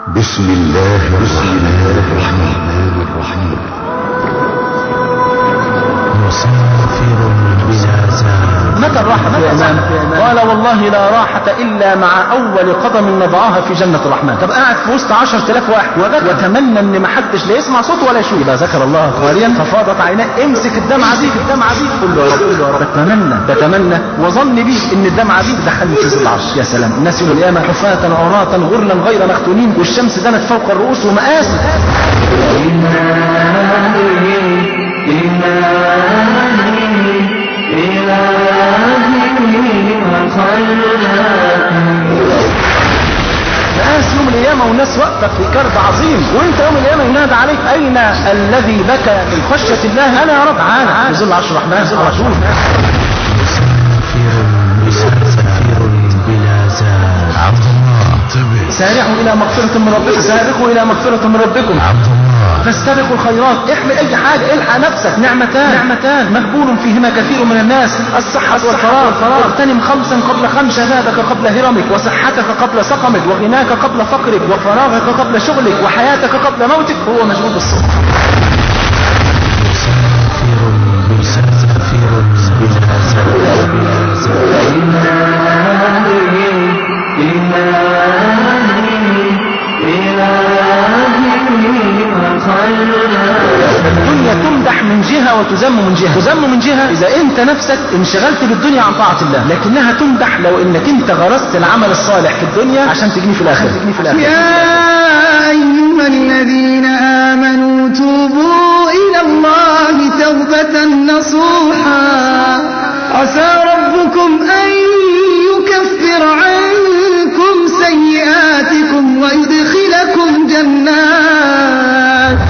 بسم الله بسم الله الرحمن الرحيم مسافر بلا زاد متى الراحة يا إمام قال والله لا راحة إلا مع أول قدم نضعها في جنة الرحمن طب قاعد في وسط 10000 واحد وبكى وتمنى إن ما حدش لا يسمع صوته ولا يشوف يبقى ذكر الله خاليا ففاضت عيناه امسك الدمعة دي الدمعة دي قول له يا رب قول له يا رب بتمنى بتمنى وظن بي إن الدمعة دي تدخلني في ظل العرش يا سلام الناس يوم القيامة حفاة عراة غرلا غير مختونين والشمس دنت فوق الرؤوس ومآسي ناس يوم القيامة والناس واقفة في كرب عظيم وانت يوم القيامة ينادى عليك أين الذي بكى من خشية الله أنا يا رب تعالى نزل عرش الرحمن على طول مسافر مسافر بلا زاد عبد الله انتبه سارعوا إلى مغفرة من ربكم سارقوا إلى مغفرة من ربكم عبد الله فاستبقوا الخيرات احمل اي حاجة الحق نفسك نعمتان نعمتان مقبول فيهما كثير من الناس الصحة والفراغ اغتنم خمسا قبل خمس شبابك قبل هرمك وصحتك قبل سقمك وغناك قبل فقرك وفراغك قبل شغلك وحياتك قبل موتك هو مشغول بالصبح مسافر مسافر بلا زاد بلا زاد الدنيا تمدح من جهة وتذم من جهة تذم من جهة إذا أنت نفسك انشغلت بالدنيا عن طاعة الله لكنها تمدح لو أنك أنت غرست العمل الصالح في الدنيا عشان تجني في الآخرة تجني في الآخرة يا أيها الذين آمنوا توبوا إلى الله توبة نصوحا عسى ربكم أن يكفر عنكم سيئاتكم ويدخلكم جنات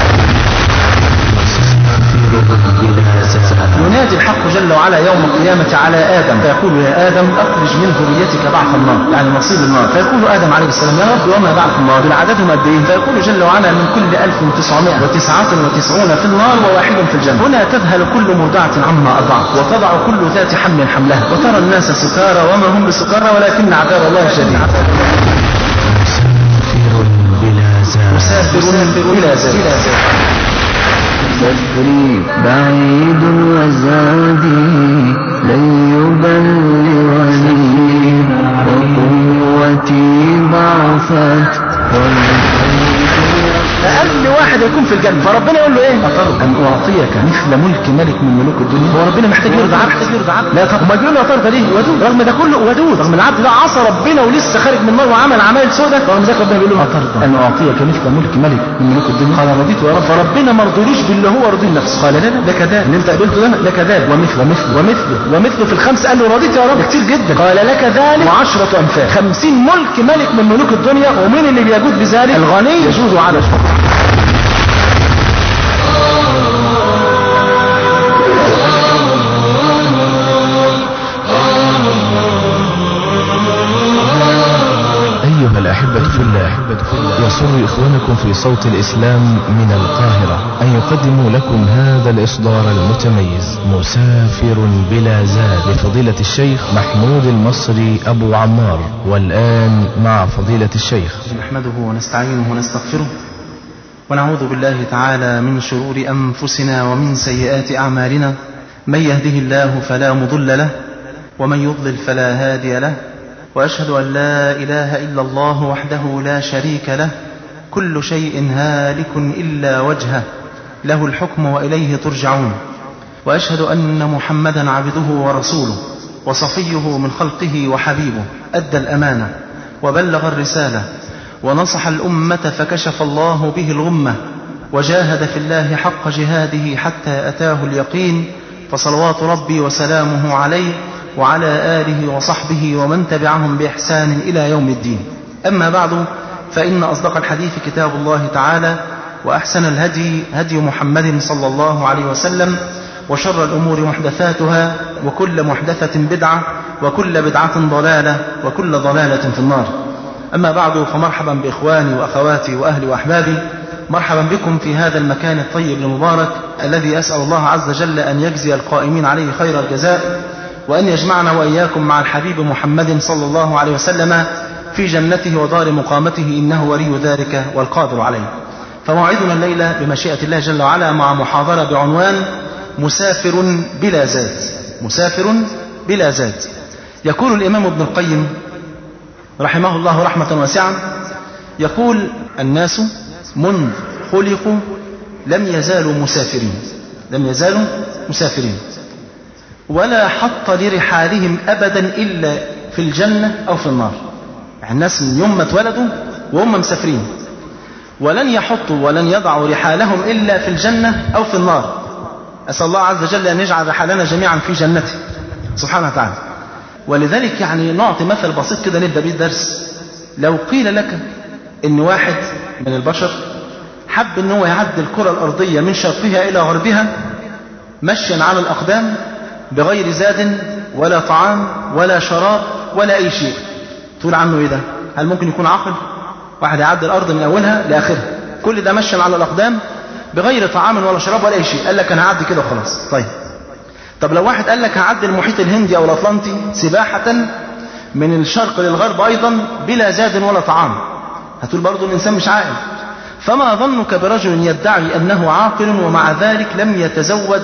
مسافر بلا زاد ينادي الحق جل وعلا يوم القيامة على آدم فيقول يا آدم أخرج من ذريتك بعث النار يعني نصيب النار فيقول آدم عليه السلام يا رب وما بعث النار دول عددهم قد إيه فيقول جل وعلا من كل 1999 في النار وواحد في الجنة هنا تذهل كل مرضعة عما أرضعت وتضع كل ذات حمل حملها وترى الناس سكارى وما هم بسكارى ولكن عذاب الله شديد مسافر بلا زاد مسافر بلا زاد سفري بعيد وزادي لن يبلغني وقوتي ضعفت والقلب أقل واحد يكون في الجنة فربنا يقول له إيه؟ أطلب أن أعطيك مثل ملك ملك من ملوك الدنيا هو ربنا محتاج يرضى عنك محتاج يرضى عنك لا طب ما بيقول له يا ترضى ليه؟ ودود رغم ده كله ودود رغم العبد ده عصى ربنا ولسه خارج من النار وعمل عمايل سودة رغم ذلك ربنا بيقول له أترضى أن أعطيك مثل ملك ملك من ملوك الدنيا قال رضيت يا رب فربنا ما رضيلوش باللي هو رضي لنفسه قال لا لا ده كذاب اللي أنت قبلته ده ده كذاب ومثل ومثل ومثله ومثله في الخمس قال له رضيت يا رب ده كتير جدا قال لك ذلك وعشرة أمثال خمسين ملك ملك من ملوك الدنيا ومين اللي بيجود بذلك الغني يجوز على الفقير أيها الأحبة في الله يسر إخوانكم في صوت الإسلام من القاهرة أن يقدموا لكم هذا الإصدار المتميز مسافر بلا زاد لفضيلة الشيخ محمود المصري أبو عمار والآن مع فضيلة الشيخ نحمده ونستعينه ونستغفره ونعوذ بالله تعالى من شرور أنفسنا ومن سيئات أعمالنا من يهده الله فلا مضل له ومن يضلل فلا هادي له وأشهد أن لا إله إلا الله وحده لا شريك له كل شيء هالك إلا وجهه له الحكم وإليه ترجعون وأشهد أن محمدا عبده ورسوله وصفيه من خلقه وحبيبه أدى الأمانة وبلغ الرسالة ونصح الأمة فكشف الله به الغمة وجاهد في الله حق جهاده حتى أتاه اليقين فصلوات ربي وسلامه عليه وعلى آله وصحبه ومن تبعهم بإحسان إلى يوم الدين أما بعد فإن أصدق الحديث كتاب الله تعالى وأحسن الهدي هدي محمد صلى الله عليه وسلم وشر الأمور محدثاتها وكل محدثة بدعة وكل بدعة ضلالة وكل ضلالة في النار أما بعد فمرحبا بإخواني وأخواتي وأهلي وأحبابي مرحبا بكم في هذا المكان الطيب المبارك الذي أسأل الله عز وجل أن يجزي القائمين عليه خير الجزاء وأن يجمعنا وإياكم مع الحبيب محمد صلى الله عليه وسلم في جنته ودار مقامته إنه ولي ذلك والقادر عليه فموعدنا الليلة بمشيئة الله جل وعلا مع محاضرة بعنوان مسافر بلا زاد مسافر بلا زاد يقول الإمام ابن القيم رحمه الله رحمة واسعة يقول الناس منذ خلقوا لم يزالوا مسافرين لم يزالوا مسافرين ولا حط لرحالهم أبدا إلا في الجنة أو في النار يعني الناس من يوم ما اتولدوا وهم مسافرين ولن يحطوا ولن يضعوا رحالهم إلا في الجنة أو في النار أسأل الله عز وجل أن يجعل رحالنا جميعا في جنته سبحانه وتعالى ولذلك يعني نعطي مثل بسيط كده نبدأ به الدرس لو قيل لك ان واحد من البشر حب ان هو يعدي الكرة الارضية من شرقها الى غربها مشيا على الاقدام بغير زاد ولا طعام ولا شراب ولا اي شيء تقول عنه ايه ده هل ممكن يكون عاقل واحد يعدي الارض من اولها لاخرها كل ده مشيا على الاقدام بغير طعام ولا شراب ولا اي شيء قال لك انا هعدي كده وخلاص طيب طب لو واحد قال لك هعدي المحيط الهندي او الاطلنطي سباحة من الشرق للغرب ايضا بلا زاد ولا طعام هتقول برضه الإنسان مش عاقل فما ظنك برجل يدعي أنه عاقل ومع ذلك لم يتزود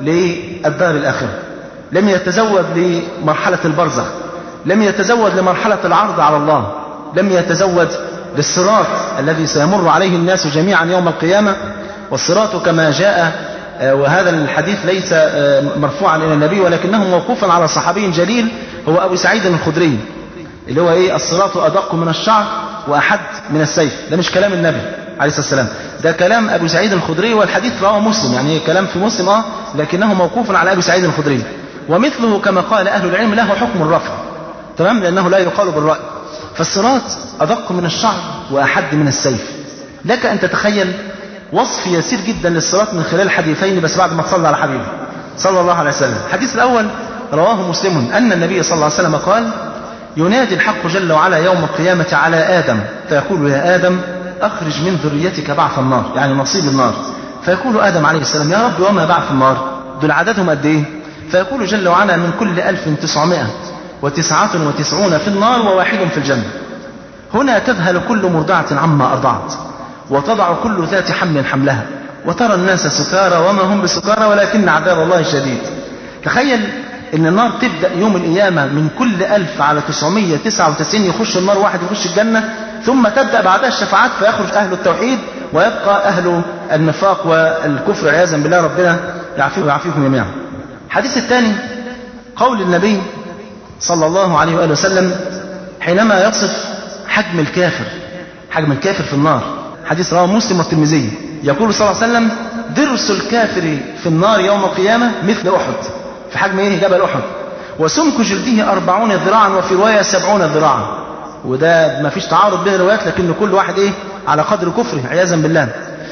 للدار الآخرة لم يتزود لمرحلة البرزخ لم يتزود لمرحلة العرض على الله لم يتزود للصراط الذي سيمر عليه الناس جميعا يوم القيامة والصراط كما جاء وهذا الحديث ليس مرفوعا إلى النبي ولكنه موقوفا على صحابي جليل هو أبو سعيد الخدري اللي هو إيه الصراط أدق من الشعر وأحد من السيف ده مش كلام النبي عليه الصلاة والسلام ده كلام أبو سعيد الخدري والحديث رواه مسلم يعني كلام في مسلم آه لكنه موقوف على أبي سعيد الخدري ومثله كما قال أهل العلم له حكم الرفع تمام لأنه لا يقال بالرأي فالصراط أدق من الشعر وأحد من السيف لك أن تتخيل وصف يسير جدا للصراط من خلال حديثين بس بعد ما تصلى على حبيبه صلى الله عليه وسلم الحديث الأول رواه مسلم أن النبي صلى الله عليه وسلم قال ينادي الحق جل وعلا يوم القيامة على آدم فيقول يا آدم أخرج من ذريتك بعث النار يعني نصيب النار فيقول آدم عليه السلام يا رب وما بعث النار دول عددهم قد إيه فيقول جل وعلا من كل ألف تسعمائة وتسعة وتسعون في النار وواحد في الجنة هنا تذهل كل مرضعة عما أرضعت وتضع كل ذات حمل حملها وترى الناس سكارى وما هم بسكارى ولكن عذاب الله شديد تخيل ان النار تبدأ يوم القيامة من كل ألف على 999 يخش النار واحد يخش الجنة ثم تبدأ بعدها الشفاعات فيخرج أهل التوحيد ويبقى أهل النفاق والكفر عياذا بالله ربنا يعافيه ويعافيكم جميعا الحديث الثاني قول النبي صلى الله عليه وآله وسلم حينما يصف حجم الكافر حجم الكافر في النار حديث رواه مسلم والترمذي يقول صلى الله عليه وسلم درس الكافر في النار يوم القيامة مثل أحد في حجم ايه جبل احد وسمك جلده أربعون ذراعا وفي رواية سبعون ذراعا وده ما فيش تعارض بين الروايات لكن كل واحد ايه على قدر كفره عياذا بالله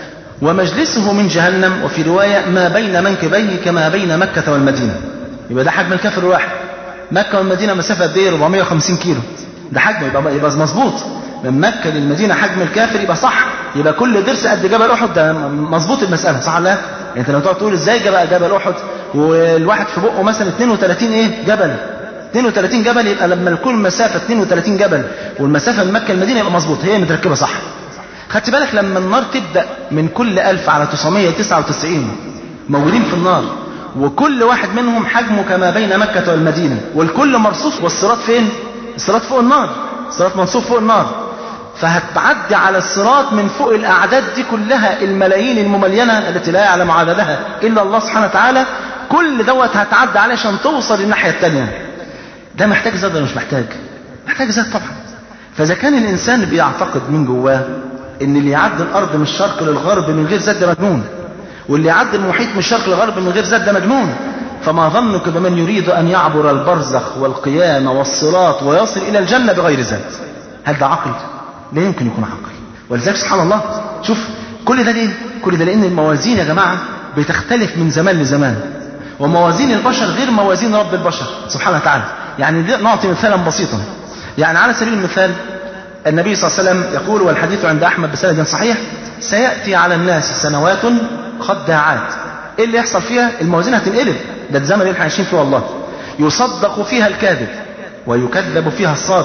ومجلسه من جهنم وفي رواية ما بين منكبيه كما بين مكة والمدينة يبقى ده حجم الكافر الواحد مكة والمدينة مسافة قد ايه 450 كيلو ده حجم يبقى يبقى مظبوط من مكة للمدينة حجم الكافر يبقى صح يبقى كل درس قد جبل احد ده مظبوط المسألة صح ولا لا؟ انت لو تقعد تقول ازاي جبل جبل احد والواحد في بقه مثلا 32 ايه جبل 32 جبل يبقى لما يكون المسافة 32 جبل والمسافة من مكة المدينة يبقى مظبوط هي متركبة صح خدت بالك لما النار تبدأ من كل 1000 على 999 موجودين في النار وكل واحد منهم حجمه كما بين مكة والمدينة والكل مرصوص والصراط فين الصراط فوق النار الصراط منصوب فوق النار فهتعدي على الصراط من فوق الأعداد دي كلها الملايين المملينة التي لا يعلم عددها إلا الله سبحانه وتعالى كل دوت هتعدي عليه عشان توصل للناحية التانية ده محتاج زاد ولا مش محتاج محتاج زاد طبعا فإذا كان الإنسان بيعتقد من جواه إن اللي يعدي الأرض من الشرق للغرب من غير زاد ده مجنون واللي يعدي المحيط من الشرق للغرب من غير زاد ده مجنون فما ظنك بمن يريد أن يعبر البرزخ والقيامة والصراط ويصل إلى الجنة بغير زاد هل ده عقل؟ لا يمكن يكون عقل ولذلك سبحان الله شوف كل ده ليه؟ كل ده لأن الموازين يا جماعة بتختلف من زمان لزمان وموازين البشر غير موازين رب البشر سبحانه وتعالى يعني نعطي مثالا بسيطا يعني على سبيل المثال النبي صلى الله عليه وسلم يقول والحديث عند أحمد بسند صحيح سيأتي على الناس سنوات خداعات ايه اللي يحصل فيها الموازين هتنقلب ده الزمن اللي احنا عايشين فيه والله يصدق فيها الكاذب ويكذب فيها الصادق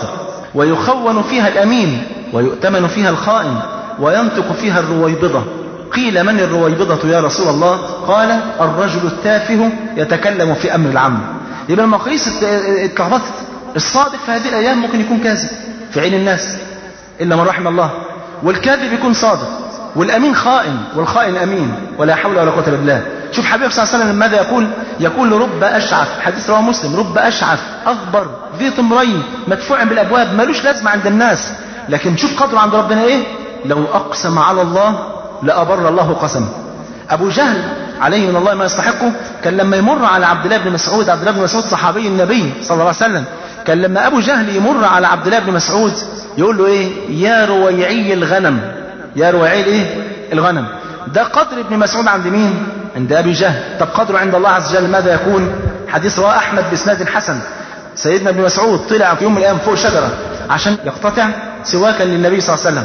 ويخون فيها الأمين ويؤتمن فيها الخائن وينطق فيها الرويبضة قيل من الرويبضة يا رسول الله قال الرجل التافه يتكلم في أمر العام يبقى المقاييس اتلخبطت الصادق في هذه الأيام ممكن يكون كاذب في عين الناس إلا من رحم الله والكاذب يكون صادق والأمين خائن والخائن أمين ولا حول ولا قوة إلا بالله شوف حبيبك صلى الله عليه وسلم ماذا يقول يقول رب أشعث حديث رواه مسلم رب أشعث أغبر ذي طمرين مدفوع بالأبواب ملوش لازمة عند الناس لكن شوف قدره عند ربنا إيه لو أقسم على الله لأبر الله قسمه أبو جهل عليه من الله ما يستحقه كان لما يمر على عبد الله بن مسعود عبد الله بن مسعود صحابي النبي صلى الله عليه وسلم كان لما أبو جهل يمر على عبد الله بن مسعود يقول له إيه يا رويعي الغنم يا رويعي إيه الغنم ده قدر ابن مسعود عند مين عند أبي جهل طب قدره عند الله عز وجل ماذا يكون حديث رواه أحمد بإسناد حسن سيدنا ابن مسعود طلع في يوم من الأيام فوق شجرة عشان يقتطع سواكا للنبي صلى الله عليه وسلم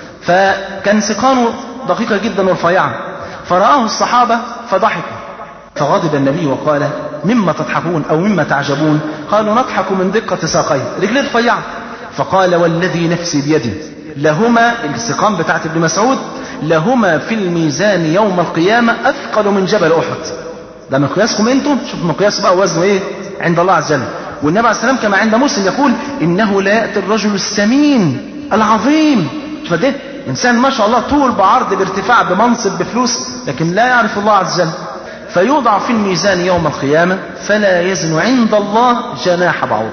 فكان سقانه دقيقة جدا ورفيعة فرآه الصحابة فضحكوا فغضب النبي وقال مما تضحكون أو مما تعجبون قالوا نضحك من دقة ساقيه رجليه رفيعة فقال والذي نفسي بيده لهما السقام بتاعت ابن مسعود لهما في الميزان يوم القيامة أثقل من جبل أحد ده مقياسكم انتم شوف مقياس بقى وزنه ايه عند الله عز وجل والنبي عليه السلام كما عند مسلم يقول إنه لا يأتي الرجل السمين العظيم شوف ده إنسان ما شاء الله طول بعرض بارتفاع بمنصب بفلوس لكن لا يعرف الله عز وجل فيوضع في الميزان يوم القيامة فلا يزن عند الله جناح بعوض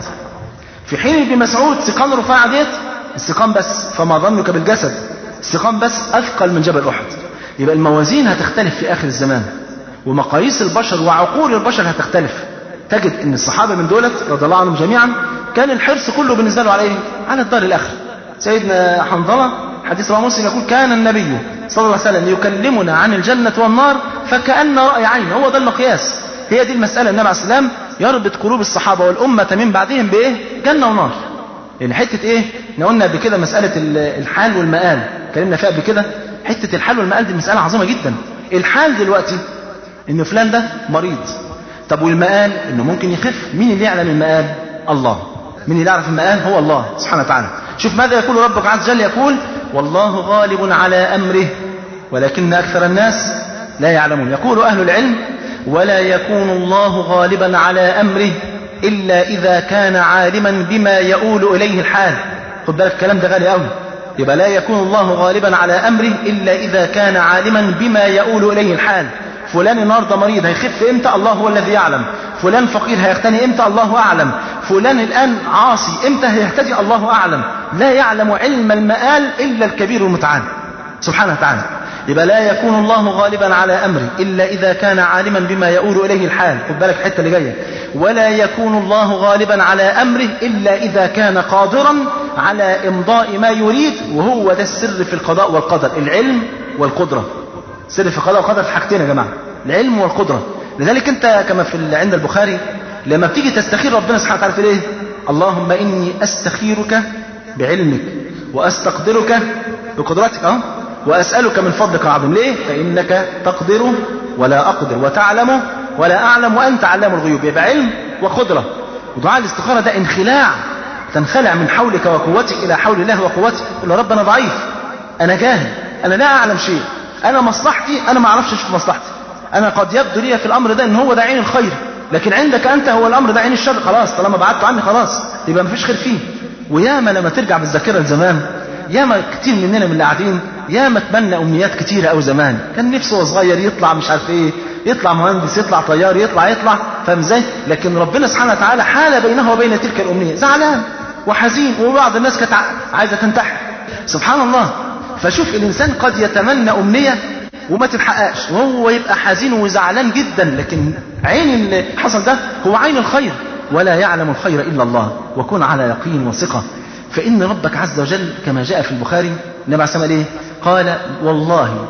في حين ابن مسعود سقام رفاعة ديت السقام بس فما ظنك بالجسد السقام بس أثقل من جبل أحد يبقى الموازين هتختلف في آخر الزمان ومقاييس البشر وعقول البشر هتختلف تجد ان الصحابة من دولت رضي الله عنهم جميعا كان الحرص كله بالنسبة له على ايه؟ على الدار الآخرة سيدنا حنظلة حديث رواه مسلم يقول كان النبي صلى الله عليه وسلم يكلمنا عن الجنة والنار فكأن رأي عين هو ده المقياس هي دي المسألة النبي عليه السلام يربط قلوب الصحابة والأمة من بعدهم بإيه جنة ونار لأن حتة إيه احنا قلنا قبل كده مسألة الحال والمآل اتكلمنا فيها قبل كده حتة الحال والمآل دي مسألة عظيمة جدا الحال دلوقتي إن فلان ده مريض طب والمآل إنه ممكن يخف مين اللي يعلم المآل الله مين اللي يعرف المآل هو الله سبحانه وتعالى شوف ماذا يقول ربك عز وجل يقول والله غالب على أمره ولكن أكثر الناس لا يعلمون يقول أهل العلم ولا يكون الله غالبا على أمره إلا إذا كان عالما بما يؤول إليه الحال خد بالك الكلام ده غالي قوي يبقى لا يكون الله غالبا على أمره إلا إذا كان عالما بما يؤول إليه الحال فلان النهارده مريض هيخف امتى الله هو الذي يعلم فلان فقير هيغتني امتى الله اعلم فلان الان عاصي امتى هيهتدي الله اعلم لا يعلم علم المآل الا الكبير المتعال سبحانه وتعالى يبقى لا يكون الله غالبا على امره الا اذا كان عالما بما يؤول اليه الحال خد بالك الحته اللي جايه ولا يكون الله غالبا على امره الا اذا كان قادرا على امضاء ما يريد وهو ده السر في القضاء والقدر العلم والقدره سر في القضاء والقدر في حاجتين يا جماعه العلم والقدره لذلك انت كما في عند البخاري لما بتيجي تستخير ربنا سبحانه وتعالى في ايه اللهم اني استخيرك بعلمك واستقدرك بقدرتك اه واسالك من فضلك العظيم ليه فانك تقدر ولا اقدر وتعلم ولا اعلم وانت علام الغيوب يبقى علم وقدره ودعاء الاستخاره ده انخلاع تنخلع من حولك وقوتك الى حول الله وقوتك تقول له رب انا ضعيف انا جاهل انا لا اعلم شيء انا مصلحتي انا ما اعرفش اشوف مصلحتي انا قد يبدو لي في الامر ده ان هو ده عين الخير لكن عندك انت هو الامر ده عين الشر خلاص طالما بعدته عني خلاص يبقى مفيش خير فيه وياما لما ترجع بالذاكره لزمان ياما كتير مننا من اللي قاعدين ياما اتمنى امنيات كتيره قوي زمان كان نفسه وهو صغير يطلع مش عارف ايه يطلع مهندس يطلع طيار يطلع يطلع فاهم ازاي لكن ربنا سبحانه وتعالى حال بينه وبين تلك الامنيه زعلان وحزين وبعض الناس كانت عايزه تنتحر سبحان الله فشوف الانسان قد يتمنى امنيه وما تتحققش وهو يبقى حزين وزعلان جدا لكن عين اللي حصل ده هو عين الخير ولا يعلم الخير الا الله وكن على يقين وثقه فان ربك عز وجل كما جاء في البخاري النبي عليه الصلاه والسلام قال والله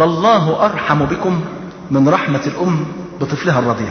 لله ارحم بكم من رحمه الام بطفلها الرضيع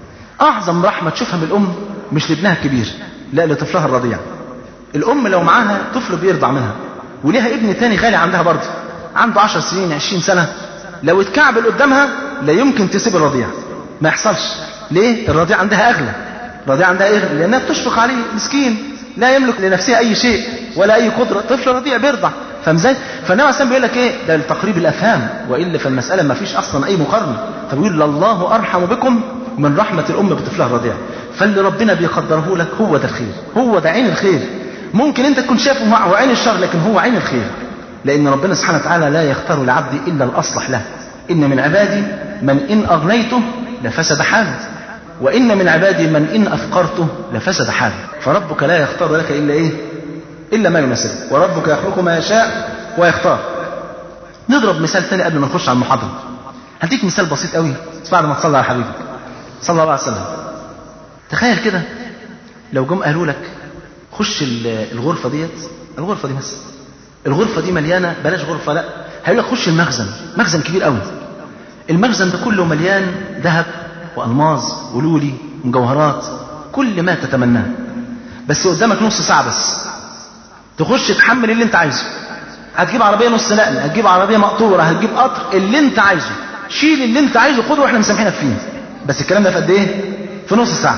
اعظم رحمه تشوفها من الام مش لابنها الكبير لا لطفلها الرضيع الام لو معاها طفل بيرضع منها وليها ابن تاني غالي عندها برضه عنده 10 سنين 20 سنه لو اتكعبل قدامها لا يمكن تسيب الرضيع ما يحصلش ليه الرضيع عندها اغلى الرضيع عندها اغلى لانها بتشفق عليه مسكين لا يملك لنفسه اي شيء ولا اي قدره طفل رضيع بيرضع فاهم ازاي فالنبي عليه بيقول لك ايه ده لتقريب الافهام والا فالمساله ما فيش اصلا اي مقارنه فبيقول الله ارحم بكم من رحمه الام بطفلها الرضيع فاللي ربنا بيقدره لك هو ده الخير هو ده عين الخير ممكن انت تكون شايفه هو عين الشر لكن هو عين الخير لان ربنا سبحانه وتعالى لا يختار لعبدي الا الاصلح له ان من عبادي من ان اغنيته لفسد حاله وإن من عبادي من إن أفقرته لفسد حاله فربك لا يختار لك إلا إيه إلا ما يناسبك وربك يخلق ما يشاء ويختار نضرب مثال ثاني قبل ما نخش على المحاضرة هديك مثال بسيط قوي بعد ما تصلي على حبيبك صلى الله عليه وسلم تخيل كده لو جم قالوا لك خش الغرفة ديت الغرفة دي مثلا الغرفة دي مليانة بلاش غرفة لا هيقول لك خش المخزن مخزن كبير قوي المخزن ده كله مليان ذهب والماظ ولولي ومجوهرات كل ما تتمناه بس قدامك نص ساعه بس تخش تحمل اللي انت عايزه هتجيب عربيه نص نقل هتجيب عربيه مقطوره هتجيب قطر اللي انت عايزه شيل اللي انت عايزه خده واحنا مسامحينك فيه بس الكلام ده في قد ايه في نص ساعه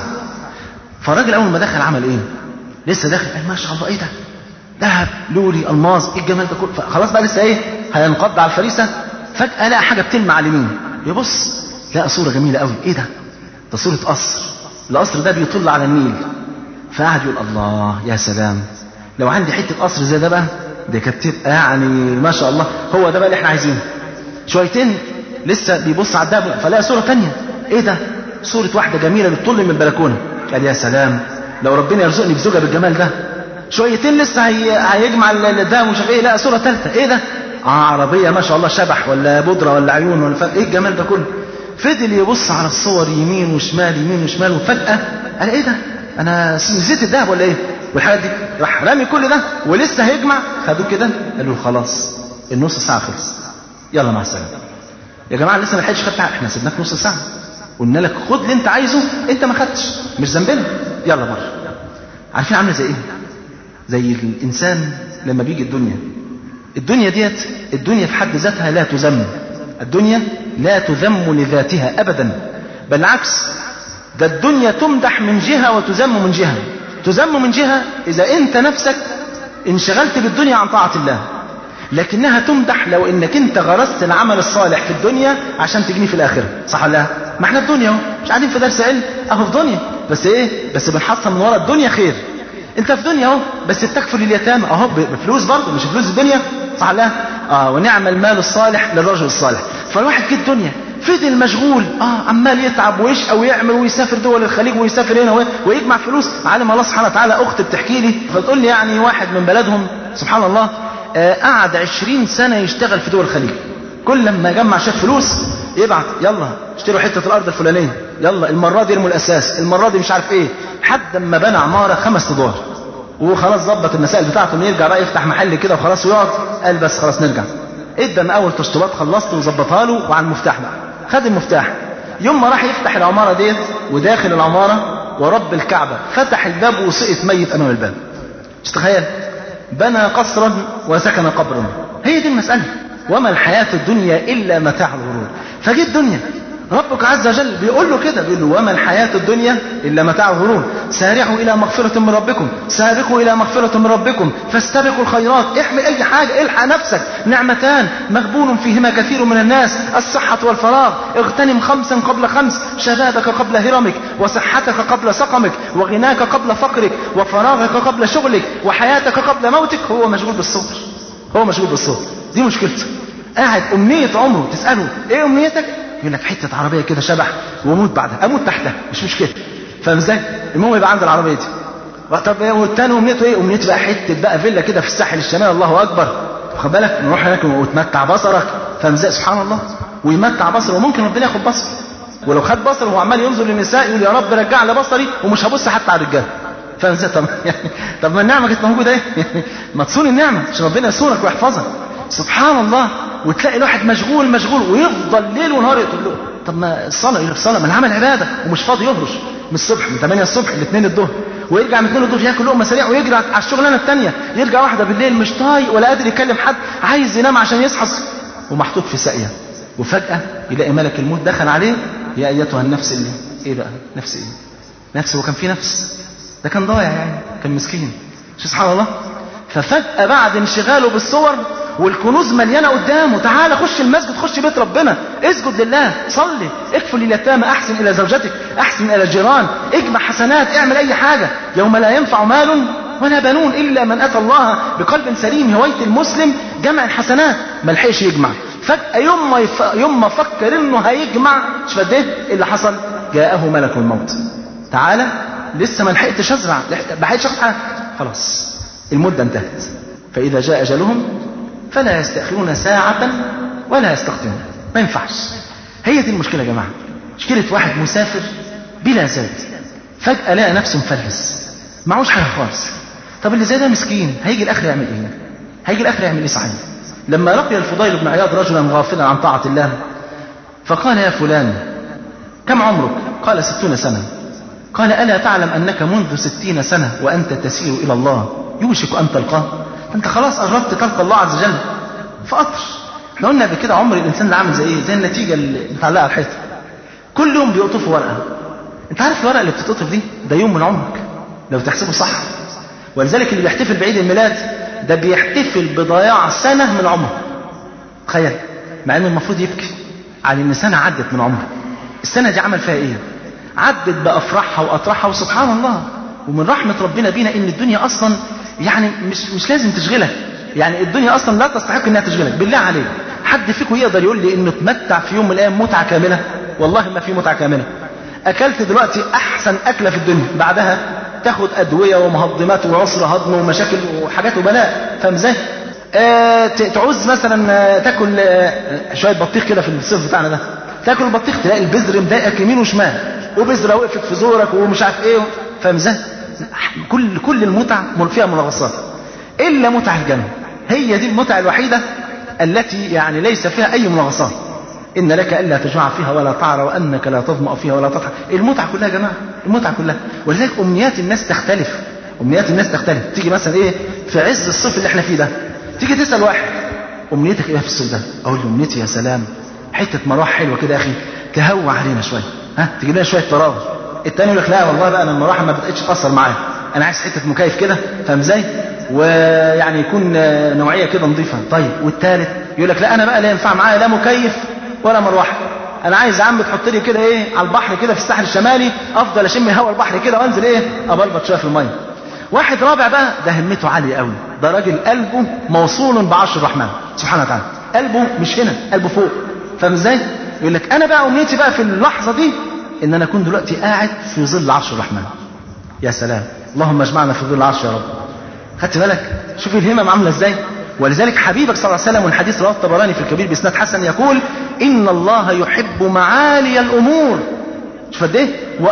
فالراجل اول ما دخل عمل ايه لسه داخل قال ما شاء الله ايه ده ذهب لولي الماظ ايه الجمال ده كله خلاص بقى لسه ايه هينقض على الفريسه فجاه لقى حاجه بتلمع على اليمين يبص لقى صورة جميلة قوي ايه ده ده صورة قصر القصر ده بيطل على النيل فقعد يقول الله يا سلام لو عندي حتة قصر زي ده بقى دي كانت تبقى يعني ما شاء الله هو ده بقى اللي احنا عايزينه شويتين لسه بيبص على الدهب فلاقى صورة تانية ايه ده صورة واحدة جميلة بتطل من البلكونة قال يا سلام لو ربنا يرزقني بزوجة بالجمال ده شويتين لسه هي... هيجمع الدهب ومش ايه لقى صورة ثالثة ايه ده آه عربية ما شاء الله شبح ولا بودرة ولا عيون ولا فرق ايه الجمال ده كله فضل يبص على الصور يمين وشمال يمين وشمال وفجأة قال ايه ده انا نسيت الذهب ولا ايه والحاجات دي راح رامي كل ده ولسه هيجمع خدوه كده قالوا خلاص النص ساعة خلص يلا مع السلامة يا جماعة لسه ما لحقتش خدت احنا سيبناك نص ساعة قلنا لك خد اللي انت عايزه انت ما خدتش مش ذنبنا يلا بره عارفين عامله زي ايه زي الانسان لما بيجي الدنيا الدنيا ديت الدنيا في حد ذاتها لا تذم الدنيا لا تذم لذاتها ابدا بل العكس ده الدنيا تمدح من جهه وتذم من جهه تذم من جهه اذا انت نفسك انشغلت بالدنيا عن طاعه الله لكنها تمدح لو انك انت غرست العمل الصالح في الدنيا عشان تجنيه في الاخره صح ولا لا ما احنا في دنيا اهو مش قاعدين في درس علم اهو في دنيا بس ايه بس بنحصل من ورا الدنيا خير انت في دنيا اهو بس بتكفل اليتامى اهو بفلوس برضه مش فلوس الدنيا صح ولا لا اه ونعم المال الصالح للرجل الصالح فالواحد في الدنيا فضل مشغول اه عمال يتعب ويشقى ويعمل ويسافر دول الخليج ويسافر هنا ويجمع فلوس عالم الله سبحانه وتعالى اخت بتحكي لي فتقول لي يعني واحد من بلدهم سبحان الله آه قعد عشرين سنة يشتغل في دول الخليج كل لما يجمع شويه فلوس يبعت يلا اشتروا حتة الأرض الفلانية يلا المرة دي يرموا الأساس المرة دي مش عارف إيه حد ما بنى عمارة خمس أدوار وخلاص ظبط المسائل بتاعته انه يرجع بقى يفتح محل كده وخلاص ويقعد قال بس خلاص نرجع ادى اول تشطيبات خلصت وظبطها له وعلى المفتاح بقى خد المفتاح يوم ما راح يفتح العمارة ديت وداخل العمارة ورب الكعبة فتح الباب وسقط ميت أمام الباب مش تخيل بنى قصرا وسكن قبرا هي دي المسألة وما الحياة الدنيا إلا متاع الغرور فجي الدنيا ربك عز وجل بيقول له كده بيقول له وما الحياة الدنيا إلا متاع الغرور سارعوا إلى مغفرة من ربكم سابقوا إلى مغفرة من ربكم فاستبقوا الخيرات احمل أي حاجة الحق نفسك نعمتان مغبون فيهما كثير من الناس الصحة والفراغ اغتنم خمسا قبل خمس شبابك قبل هرمك وصحتك قبل سقمك وغناك قبل فقرك وفراغك قبل شغلك وحياتك قبل موتك هو مشغول بالصبر هو مشغول بالصبر دي مشكلته قاعد أمنية عمره تسأله ايه أمنيتك يقول لك حته عربيه كده شبح واموت بعدها اموت تحتها مش مشكله فاهم ازاي المهم يبقى عند العربيه دي طب والتاني امنيته ايه امنيته بقى حته بقى فيلا كده في الساحل الشمالي الله اكبر خد بالك نروح هناك وتمتع بصرك فاهم ازاي سبحان الله ويمتع بصره وممكن ربنا ياخد بصره ولو خد بصره وهو عمال ينظر للنساء يقول يا رب رجع لي بصري ومش هبص حتى على الرجاله فاهم ازاي طب يعني طب ما النعمه كانت موجوده ايه ما تصون النعمه عشان ربنا يصونك ويحفظك سبحان الله وتلاقي الواحد مشغول مشغول ويفضل ليل ونهار يقول له طب ما الصلاه يقول الصلاه ما العمل عباده ومش فاضي يهرش من الصبح من 8 الصبح ل 2 الظهر ويرجع من 2 الظهر ياكل لقمه سريع ويجري على الشغلانه الثانيه يرجع واحده بالليل مش طايق ولا قادر يكلم حد عايز ينام عشان يصحى ومحطوط في ساقيه وفجاه يلاقي ملك الموت دخل عليه يا ايتها النفس اللي ايه بقى نفس ايه نفس هو كان في نفس ده كان ضايع يعني كان مسكين شو سبحان الله ففجأة بعد انشغاله بالصور والكنوز مليانة قدامه تعالى خش المسجد خش بيت ربنا اسجد لله صلي اكفل لليتامى احسن الى زوجتك احسن الى الجيران اجمع حسنات اعمل اي حاجة يوم لا ينفع مال ولا بنون الا من اتى الله بقلب سليم هويت المسلم جمع الحسنات ما لحقش يجمع فجأة يوم ما يف... يوم ما فكر انه هيجمع شوف قد ايه اللي حصل جاءه ملك الموت تعالى لسه ما لحقتش ازرع ما لحقتش اخد حاجه خلاص المده انتهت فاذا جاء اجلهم فلا يستأخرون ساعة ولا يستقدمون ما ينفعش هي دي المشكلة يا جماعة مشكلة واحد مسافر بلا زاد فجأة لقى نفسه مفلس معهوش حاجة خالص طب اللي زي ده مسكين هيجي الآخر يعمل إيه؟ هيجي الآخر يعمل إيه صحيح؟ لما لقي الفضيل بن عياض رجلا غافلا عن طاعة الله فقال يا فلان كم عمرك؟ قال ستون سنة قال ألا تعلم أنك منذ ستين سنة وأنت تسير إلى الله يوشك أن تلقاه أنت خلاص قربت تلقى الله عز وجل فقطر احنا قلنا قبل كده عمر الإنسان ده عامل زي إيه؟ زي النتيجة اللي متعلقة على الحيطة كل يوم بيقطفوا ورقة أنت عارف الورقة اللي بتتقطف دي ده يوم من عمرك لو تحسبه صح ولذلك اللي بيحتفل بعيد الميلاد ده بيحتفل بضياع سنة من عمره تخيل مع انه المفروض يبكي على ان سنة عدت من عمره السنة دي عمل فيها ايه عدت بافراحها واطراحها وسبحان الله ومن رحمة ربنا بينا ان الدنيا اصلا يعني مش مش لازم تشغلك يعني الدنيا اصلا لا تستحق انها تشغلك بالله عليك حد فيكم يقدر يقول لي انه تمتع في يوم من الايام متعة كاملة والله ما في متعة كاملة اكلت دلوقتي احسن اكلة في الدنيا بعدها تاخد ادوية ومهضمات وعسر هضم ومشاكل وحاجات وبلاء فاهم ازاي آه تعوز مثلا آه تاكل آه شويه بطيخ كده في الصيف بتاعنا ده تاكل البطيخ تلاقي البذر مضايقك يمين وشمال وبذره وقفت في زورك ومش عارف ايه فاهم ازاي كل كل المتع فيها منغصات الا متع الجنه هي دي المتعه الوحيده التي يعني ليس فيها اي منغصات إن لك ألا تجمع فيها ولا تعرى وأنك لا تظمأ فيها ولا تضحك المتعة كلها يا جماعة المتعة كلها ولذلك أمنيات الناس تختلف أمنيات الناس تختلف تيجي مثلا إيه في عز الصيف اللي احنا فيه ده تيجي تسأل واحد أمنيتك إيه في الصيف ده أقول له أمنيتي يا سلام حتة مروحة حلوة كده يا أخي تهوى علينا شوية ها تجيب لنا شوية تراب التاني يقول لك لا والله بقى أنا المروحة ما بقتش تأثر معايا أنا عايز حتة مكيف كده فاهم إزاي ويعني يكون نوعية كده نظيفة طيب والتالت يقول لك لا أنا بقى لا ينفع معايا لا مكيف ولا مروحه انا عايز يا عم تحط لي كده ايه على البحر كده في الساحل الشمالي افضل اشم هواء البحر كده وانزل ايه ابلبط شويه في الميه واحد رابع بقى ده همته عاليه قوي ده راجل قلبه موصول بعرش الرحمن سبحانه وتعالى قلبه مش هنا قلبه فوق فاهم ازاي يقول لك انا بقى امنيتي بقى في اللحظه دي ان انا اكون دلوقتي قاعد في ظل عرش الرحمن يا سلام اللهم اجمعنا في ظل العرش يا رب خدت بالك شوف الهمم عامله ازاي ولذلك حبيبك صلى الله عليه وسلم والحديث رواه الطبراني في الكبير باسناد حسن يقول ان الله يحب معالي الامور شوف قد ايه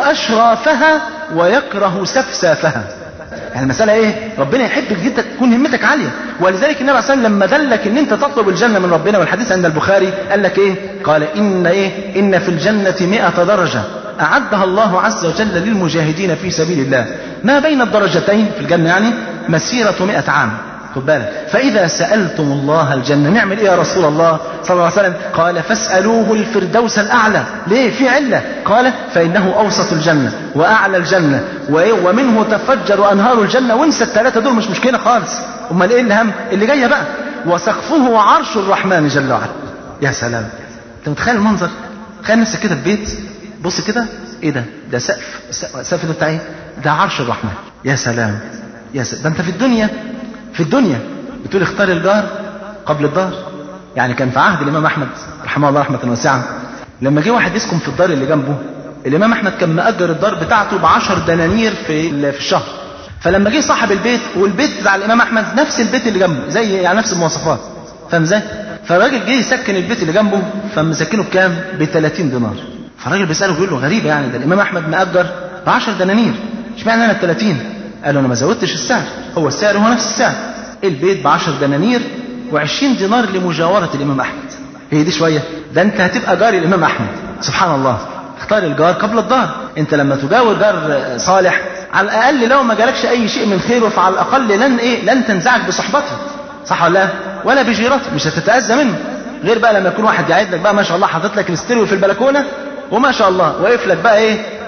واشرافها ويكره سفسافها يعني المسألة ايه ربنا يحبك جدا تكون همتك عالية ولذلك النبي عليه الصلاة والسلام لما دلك ان انت تطلب الجنة من ربنا والحديث عند البخاري قال لك ايه قال ان ايه ان في الجنة مئة درجة أعدها الله عز وجل للمجاهدين في سبيل الله ما بين الدرجتين في الجنة يعني مسيرة مئة عام خد بالك فإذا سألتم الله الجنة نعمل إيه يا رسول الله صلى الله عليه وسلم قال فاسألوه الفردوس الأعلى ليه في علة قال فإنه أوسط الجنة وأعلى الجنة ومنه تفجر أنهار الجنة وانسى الثلاثة دول مش مشكلة خالص أمال إيه اللي هم اللي جاية بقى وسقفه عرش الرحمن جل وعلا يا سلام أنت متخيل المنظر تخيل نفسك كده في بيت بص كده ايه ده ده سقف السقف ده بتاع ايه ده عرش الرحمن يا سلام يا سلام ده انت في الدنيا في الدنيا بتقول اختار الجار قبل الدار يعني كان في عهد الامام احمد رحمه الله رحمه واسعه لما جه واحد يسكن في الدار اللي جنبه الامام احمد كان مأجر الدار بتاعته ب 10 دنانير في في الشهر فلما جه صاحب البيت والبيت بتاع الامام احمد نفس البيت اللي جنبه زي يعني نفس المواصفات فاهم ازاي فالراجل جه يسكن البيت اللي جنبه فمسكنه بكام ب 30 دينار فالراجل بيساله بيقول له غريبه يعني ده الامام احمد مأجر ب 10 دنانير اشمعنى انا ال 30 قال له انا ما زودتش السعر هو السعر هو نفس السعر البيت ب 10 دنانير و20 دينار لمجاورة الإمام أحمد هي دي شوية ده أنت هتبقى جار الإمام أحمد سبحان الله اختار الجار قبل الدار أنت لما تجاور جار صالح على الأقل لو ما جالكش أي شيء من خيره فعلى الأقل لن إيه لن تنزعج بصحبته صح ولا لا ولا بجيرته مش هتتأذى منه غير بقى لما يكون واحد قاعد لك بقى ما شاء الله حاطط لك الاستيريو في البلكونة وما شاء الله واقف لك بقى ايه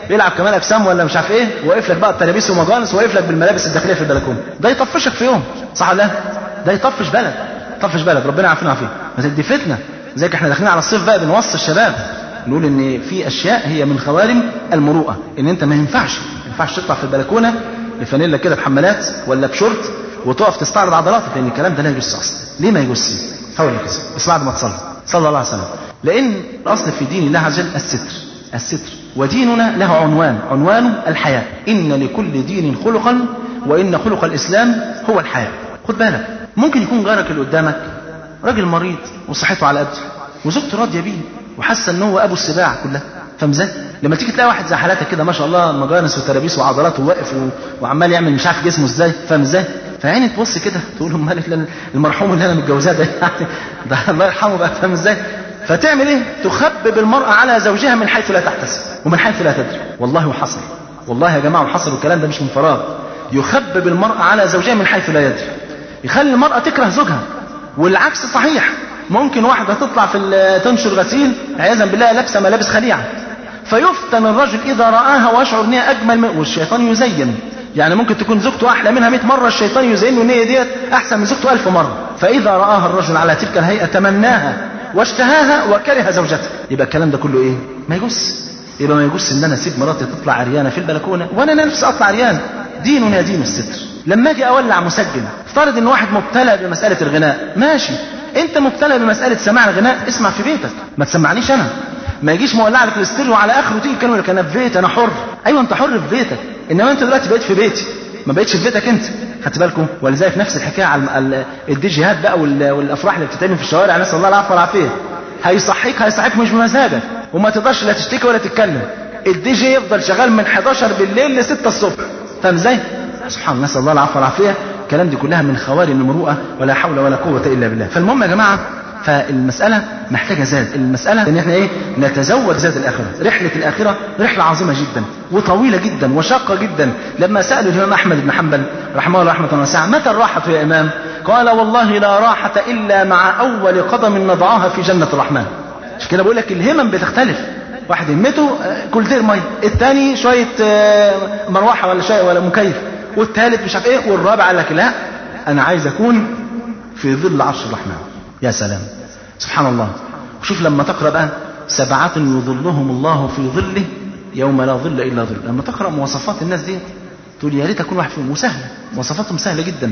بيلعب كمال اجسام ولا مش عارف ايه واقف لك بقى التلابيس ومجانس واقف لك بالملابس الداخليه في البلكونه ده يطفشك في يوم صح ولا لا ده يطفش بلد يطفش بلد ربنا يعافينا ويعافيه بس دي فتنه زيك احنا داخلين على الصيف بقى بنوصي الشباب نقول ان في اشياء هي من خوارم المروءه ان انت ما ينفعش ما ينفعش تطلع في البلكونه بفانيلا كده بحمالات ولا بشورت وتقف تستعرض عضلاتك لان الكلام ده لا يجوز اصلا ليه ما يجوز هقول لك بس بعد ما تصلي صلى الله عليه وسلم لان الاصل في دين الله عز وجل الستر الستر وديننا له عنوان عنوان الحياة إن لكل دين خلقا وإن خلق الإسلام هو الحياة خد بالك ممكن يكون جارك اللي قدامك راجل مريض وصحته على قده وزوجته راضية بيه وحاسة ان هو ابو السباع كلها فاهم ازاي؟ لما تيجي تلاقي واحد زي حالاتك كده ما شاء الله مجانس وترابيس وعضلات وواقف و... وعمال يعمل مش عارف جسمه ازاي فاهم ازاي؟ فعيني تبص كده تقول امال المرحوم اللي انا متجوزاه ده يعني ده الله يرحمه بقى فاهم ازاي؟ فتعمل ايه تخبب المرأة على زوجها من حيث لا تحتسب ومن حيث لا تدري والله وحصل والله يا جماعة وحصل والكلام ده مش من فراغ يخبب المرأة على زوجها من حيث لا يدري يخلي المرأة تكره زوجها والعكس صحيح ممكن واحدة تطلع في تنشر غسيل عياذا بالله لابسة ملابس خليعة فيفتن الرجل إذا رآها ويشعر إن هي أجمل من والشيطان يزين يعني ممكن تكون زوجته أحلى منها 100 مرة الشيطان يزين إن هي ديت أحسن من زوجته 1000 مرة فإذا رآها الرجل على تلك الهيئة تمناها واشتهاها وكره زوجته يبقى الكلام ده كله ايه ما يجوز يبقى ما يجوز ان انا اسيب مراتي تطلع عريانه في البلكونه وانا نفسي اطلع عريان ديننا دين الستر لما اجي اولع مسجل افترض ان واحد مبتلى بمساله الغناء ماشي انت مبتلى بمساله سماع الغناء اسمع في بيتك ما تسمعنيش انا ما يجيش مولع لك الاستيريو على اخره تيجي تتكلم لك انا في بيتي انا حر ايوه انت حر في بيتك انما انت دلوقتي بقيت في بيتي ما بقتش في بيتك انت خدت بالكم ولذلك نفس الحكايه على الديجيهات بقى والافراح اللي بتتعمل في الشوارع نسال الله العفو والعافيه هيصحيك هيصحيك مش بمزاجك وما تقدرش لا تشتكي ولا تتكلم الدي جي يفضل شغال من 11 بالليل ل 6 الصبح فاهم ازاي؟ سبحان الله نسال الله العفو والعافيه الكلام دي كلها من خوارم المروءه ولا حول ولا قوه الا بالله فالمهم يا جماعه فالمسألة محتاجة زاد المسألة ان احنا ايه نتزود زاد الآخرة رحلة الآخرة رحلة عظيمة جدا وطويلة جدا وشاقة جدا لما سألوا الإمام أحمد بن حنبل رحمه الله رحمة واسعة متى الراحة يا إمام قال والله لا راحة إلا مع أول قدم نضعها في جنة الرحمن مش كده بقول لك الهمم بتختلف واحد همته كولتير ميه الثاني شويه مروحه ولا شيء ولا مكيف والثالث مش عارف ايه والرابع قال لك لا انا عايز اكون في ظل عرش الرحمن يا سلام سبحان الله وشوف لما تقرا بقى سبعة يظلهم الله في ظله يوم لا ظل الا ظل لما تقرا مواصفات الناس دي تقول يا ريت اكون واحد فيهم وسهله مواصفاتهم سهله جدا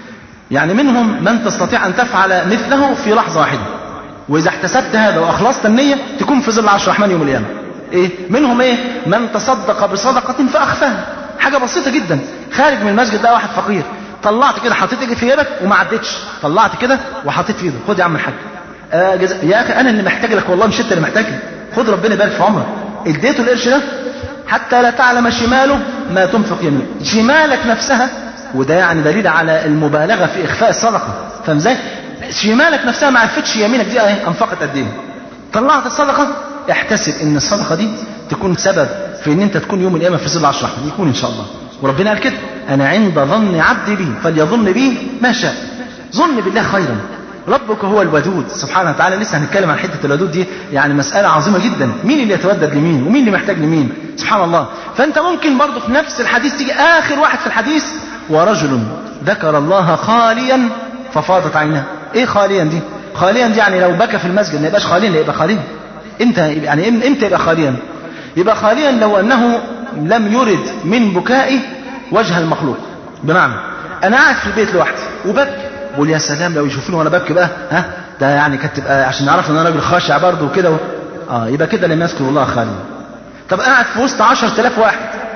يعني منهم من تستطيع ان تفعل مثله في لحظه واحده واذا احتسبت هذا واخلصت النيه تكون في ظل عرش الرحمن يوم القيامه ايه منهم ايه من تصدق بصدقه فاخفاها حاجه بسيطه جدا خارج من المسجد لقى واحد فقير طلعت كده حطيت ايدي في جيبك وما عدتش طلعت كده وحطيت في ايدك خد يا عم الحاج آه جز... يا اخي انا اللي محتاج لك والله مش انت اللي محتاج لي خد ربنا يبارك في عمرك اديته القرش ده حتى لا تعلم شماله ما تنفق يمينه شمالك نفسها وده يعني دليل على المبالغه في اخفاء الصدقه فاهم ازاي شمالك نفسها ما عرفتش يمينك دي ايه انفقت قد ايه طلعت الصدقه احتسب ان الصدقه دي تكون سبب في ان انت تكون يوم القيامه في ظل عرش الرحمن يكون ان شاء الله وربنا قال كده انا عند ظن عبدي بي فليظن بي ما شاء ظن بالله خيرا ربك هو الودود سبحانه وتعالى لسه هنتكلم عن حته الودود دي يعني مساله عظيمه جدا مين اللي يتودد لمين ومين اللي محتاج لمين سبحان الله فانت ممكن برضه في نفس الحديث تيجي اخر واحد في الحديث ورجل ذكر الله خاليا ففاضت عيناه ايه خاليا دي خاليا دي يعني لو بكى في المسجد ما يبقاش خاليا يبقى خاليا امتى يعني امتى يبقى خاليا يبقى خاليا لو انه لم يرد من بكائه وجه المخلوق بمعنى انا قاعد في البيت لوحدي وببكي بقول يا سلام لو يشوفوني وانا ببكي بقى ها ده يعني كانت تبقى عشان يعرف ان انا راجل خاشع برضه وكده و... اه يبقى كده لم يذكر الله خاليا طب قاعد في وسط 10000 واحد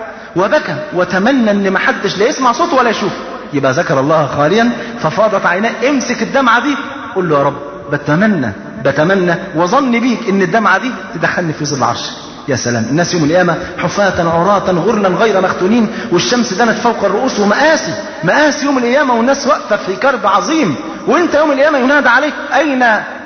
وبكى وتمنى ان ما حدش لا يسمع صوته ولا يشوفه يبقى ذكر الله خاليا ففاضت عيناه امسك الدمعه دي قول له يا رب بتمنى بتمنى وظن بيك ان الدمعه دي تدخلني في ظل عرشك يا سلام الناس يوم القيامة حفاة عراة غرلا غير مختونين والشمس دنت فوق الرؤوس ومآسي مآسي يوم القيامة والناس واقفة في كرب عظيم وانت يوم القيامة ينادى عليك أين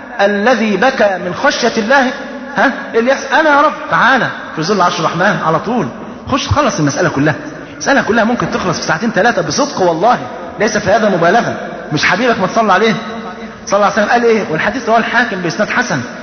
الذي بكى من خشية الله ها اللي يحس أنا يا رب تعالى في ظل عرش الرحمن على طول خش خلص المسألة كلها المسألة كلها ممكن تخلص في ساعتين ثلاثة بصدق والله ليس في هذا مبالغة مش حبيبك ما تصلى عليه صلى الله عليه وسلم قال ايه والحديث رواه الحاكم باسناد حسن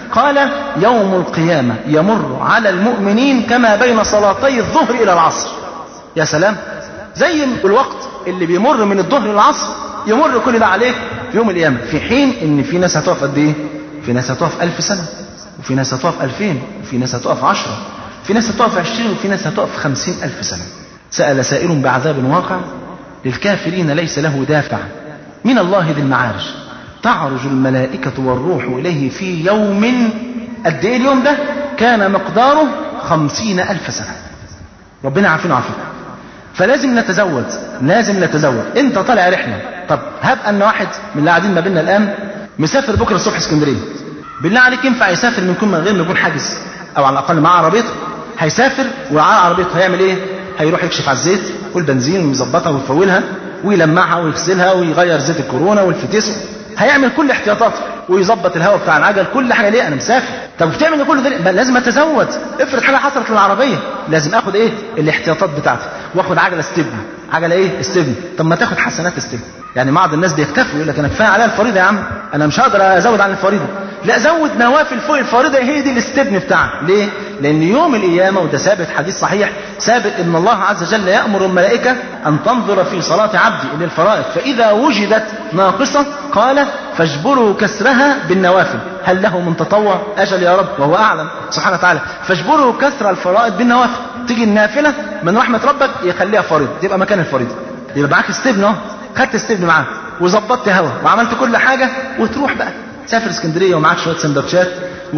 قال يوم القيامة يمر على المؤمنين كما بين صلاتي الظهر إلى العصر يا سلام زي الوقت اللي بيمر من الظهر للعصر يمر كل ده عليك في يوم القيامة في حين ان في ناس هتقف قد ايه في ناس هتقف ألف سنة وفي ناس هتقف ألفين وفي ناس هتقف عشرة في ناس هتقف عشرين وفي ناس هتقف خمسين ألف سنة سأل سائل بعذاب واقع للكافرين ليس له دافع من الله ذي المعارج تعرج الملائكة والروح إليه في يوم قد إيه اليوم ده كان مقداره خمسين ألف سنة ربنا عافينا وعافينا فلازم نتزود لازم نتزود انت طالع رحله طب هب ان واحد من اللي قاعدين ما بيننا الان مسافر بكره الصبح اسكندريه بالله عليك ينفع يسافر من يكون من غير ما يكون حاجز او على الاقل معاه عربيته هيسافر وعلى عربيته هيعمل ايه هيروح يكشف على الزيت والبنزين ويظبطها ويفولها ويلمعها ويغسلها ويغير زيت الكورونا والفتيس هيعمل كل احتياطاته ويظبط الهواء بتاع العجل كل حاجه ليه انا مسافر طب بتعمل كل ده ليه؟ لازم اتزود افرض حاجه حصلت للعربيه لازم اخد ايه الاحتياطات بتاعتي واخد عجله استبن عجله ايه استبن طب ما تاخد حسنات استبن يعني بعض الناس بيكتفوا يقول لك انا كفايه عليا الفريضه يا عم انا مش هقدر ازود عن الفريضه لا زود نوافل فوق الفريضه هي دي الاستبن بتاعك ليه لان يوم القيامه وده ثابت حديث صحيح ثابت ان الله عز وجل يامر الملائكه ان تنظر في صلاه عبدي اللي الفرائض فاذا وجدت ناقصه قال فاجبروا كسرها بالنوافل هل له من تطوع اجل يا رب وهو اعلم سبحانه وتعالى فاجبروا كسر الفرائض بالنوافل تيجي النافله من رحمه ربك يخليها فريضه تبقى مكان الفريضه يبقى معاك استبن اهو خدت استبن معاك وظبطت هوا وعملت كل حاجه وتروح بقى تسافر اسكندريه ومعاك شويه سندوتشات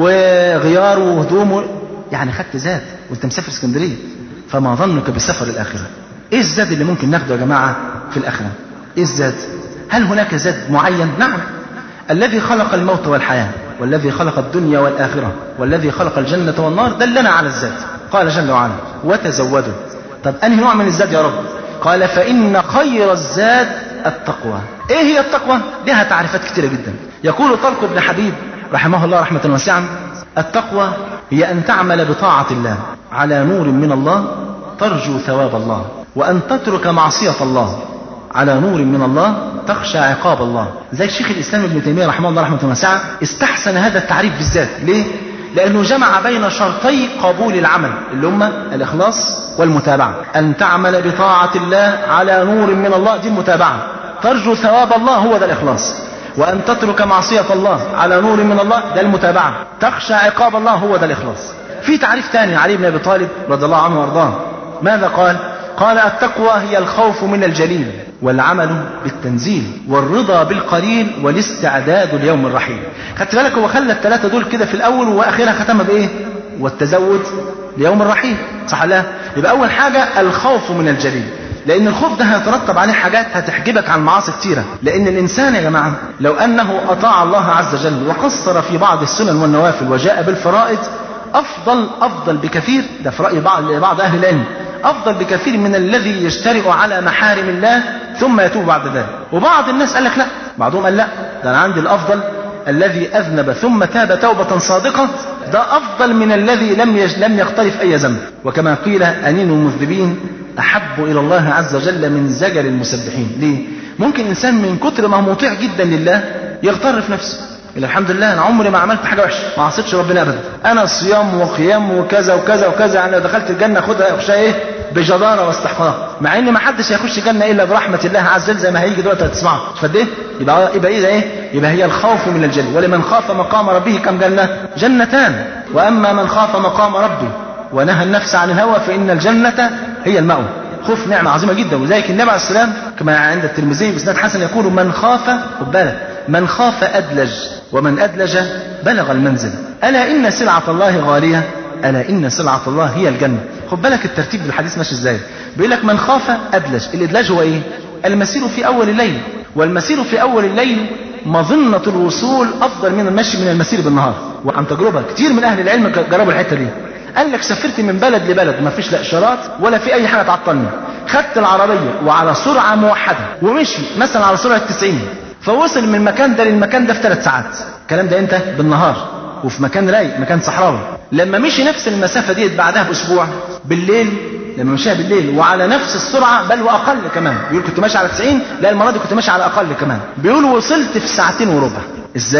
وغيار وهدوم و... يعني خدت زاد وانت مسافر اسكندريه فما ظنك بسفر الاخره ايه الزاد اللي ممكن ناخده يا جماعه في الاخره ايه الزاد هل هناك زاد معين نعم الذي خلق الموت والحياه والذي خلق الدنيا والاخره والذي خلق الجنه والنار دلنا على الزاد قال جل وعلا وتزودوا طب انهي نوع من الزاد يا رب قال فان خير الزاد التقوى ايه هي التقوى لها تعريفات كثيره جدا يقول طلق بن حبيب رحمه الله رحمه واسعه التقوى هي ان تعمل بطاعه الله على نور من الله ترجو ثواب الله وان تترك معصيه الله على نور من الله تخشى عقاب الله زي شيخ الاسلام ابن تيميه رحمه الله رحمه واسعه استحسن هذا التعريف بالذات ليه لانه جمع بين شرطي قبول العمل اللي هما الاخلاص والمتابعه ان تعمل بطاعه الله على نور من الله دي المتابعه ترجو ثواب الله هو ده الاخلاص وان تترك معصيه الله على نور من الله ده المتابعه تخشى عقاب الله هو ده الاخلاص في تعريف ثاني علي بن ابي طالب رضي الله عنه وارضاه ماذا قال قال التقوى هي الخوف من الجليل والعمل بالتنزيل والرضا بالقليل والاستعداد ليوم الرحيل خدت بالك هو خلى الثلاثه دول كده في الاول واخرها ختمها بايه والتزود ليوم الرحيل صح لا يبقى اول حاجه الخوف من الجليل لان الخوف ده هيترتب عليه حاجات هتحجبك عن معاصي كتيره لان الانسان يا جماعه لو انه اطاع الله عز وجل وقصر في بعض السنن والنوافل وجاء بالفرائض افضل افضل بكثير ده في راي بعض بعض اهل العلم افضل بكثير من الذي يجترئ على محارم الله ثم يتوب بعد ذلك وبعض الناس قال لك لا بعضهم قال لا ده انا عندي الافضل الذي اذنب ثم تاب توبه صادقه ده افضل من الذي لم يج... لم يقترف اي ذنب وكما قيل انين المذنبين احب الى الله عز وجل من زجر المسبحين ليه ممكن انسان من كتر ما هو مطيع جدا لله يغتر في نفسه يقول الحمد لله انا عمري ما عملت حاجه وحشه ما عصيتش ربنا ابدا انا صيام وقيام وكذا وكذا وكذا يعني لو دخلت الجنه خدها اخشى ايه بجداره واستحقاق مع ان ما حدش هيخش الجنه الا برحمه الله عز وجل زي ما هيجي دلوقتي هتسمعه فد ايه يبقى يبقى ايه ايه يبقى هي الخوف من الجنه ولمن خاف مقام ربه كم جنه جنتان واما من خاف مقام ربه ونهى النفس عن الهوى فان الجنه هي المأوى خوف نعمة عظيمة جدا ولذلك النبي عليه السلام كما عند الترمذي بإسناد حسن يقول من خاف خد بالك من خاف أدلج ومن أدلج بلغ المنزل ألا إن سلعة الله غالية ألا إن سلعة الله هي الجنة خد بالك الترتيب بالحديث ماشي إزاي بيقول لك من خاف أدلج الإدلاج هو إيه المسير في أول الليل والمسير في أول الليل مظنة الوصول أفضل من المشي من المسير بالنهار وعن تجربة كتير من أهل العلم جربوا الحتة دي قال لك سافرت من بلد لبلد ما فيش لا اشارات ولا في اي حاجه تعطلني خدت العربيه وعلى سرعه موحده ومشي مثلا على سرعه 90 فوصل من المكان ده للمكان ده في ثلاث ساعات الكلام ده امتى بالنهار وفي مكان رايق مكان صحراوي لما مشي نفس المسافه ديت بعدها باسبوع بالليل لما مشيها بالليل وعلى نفس السرعه بل واقل كمان بيقول كنت ماشي على 90 لا المره دي كنت ماشي على اقل كمان بيقول وصلت في ساعتين وربع ازاي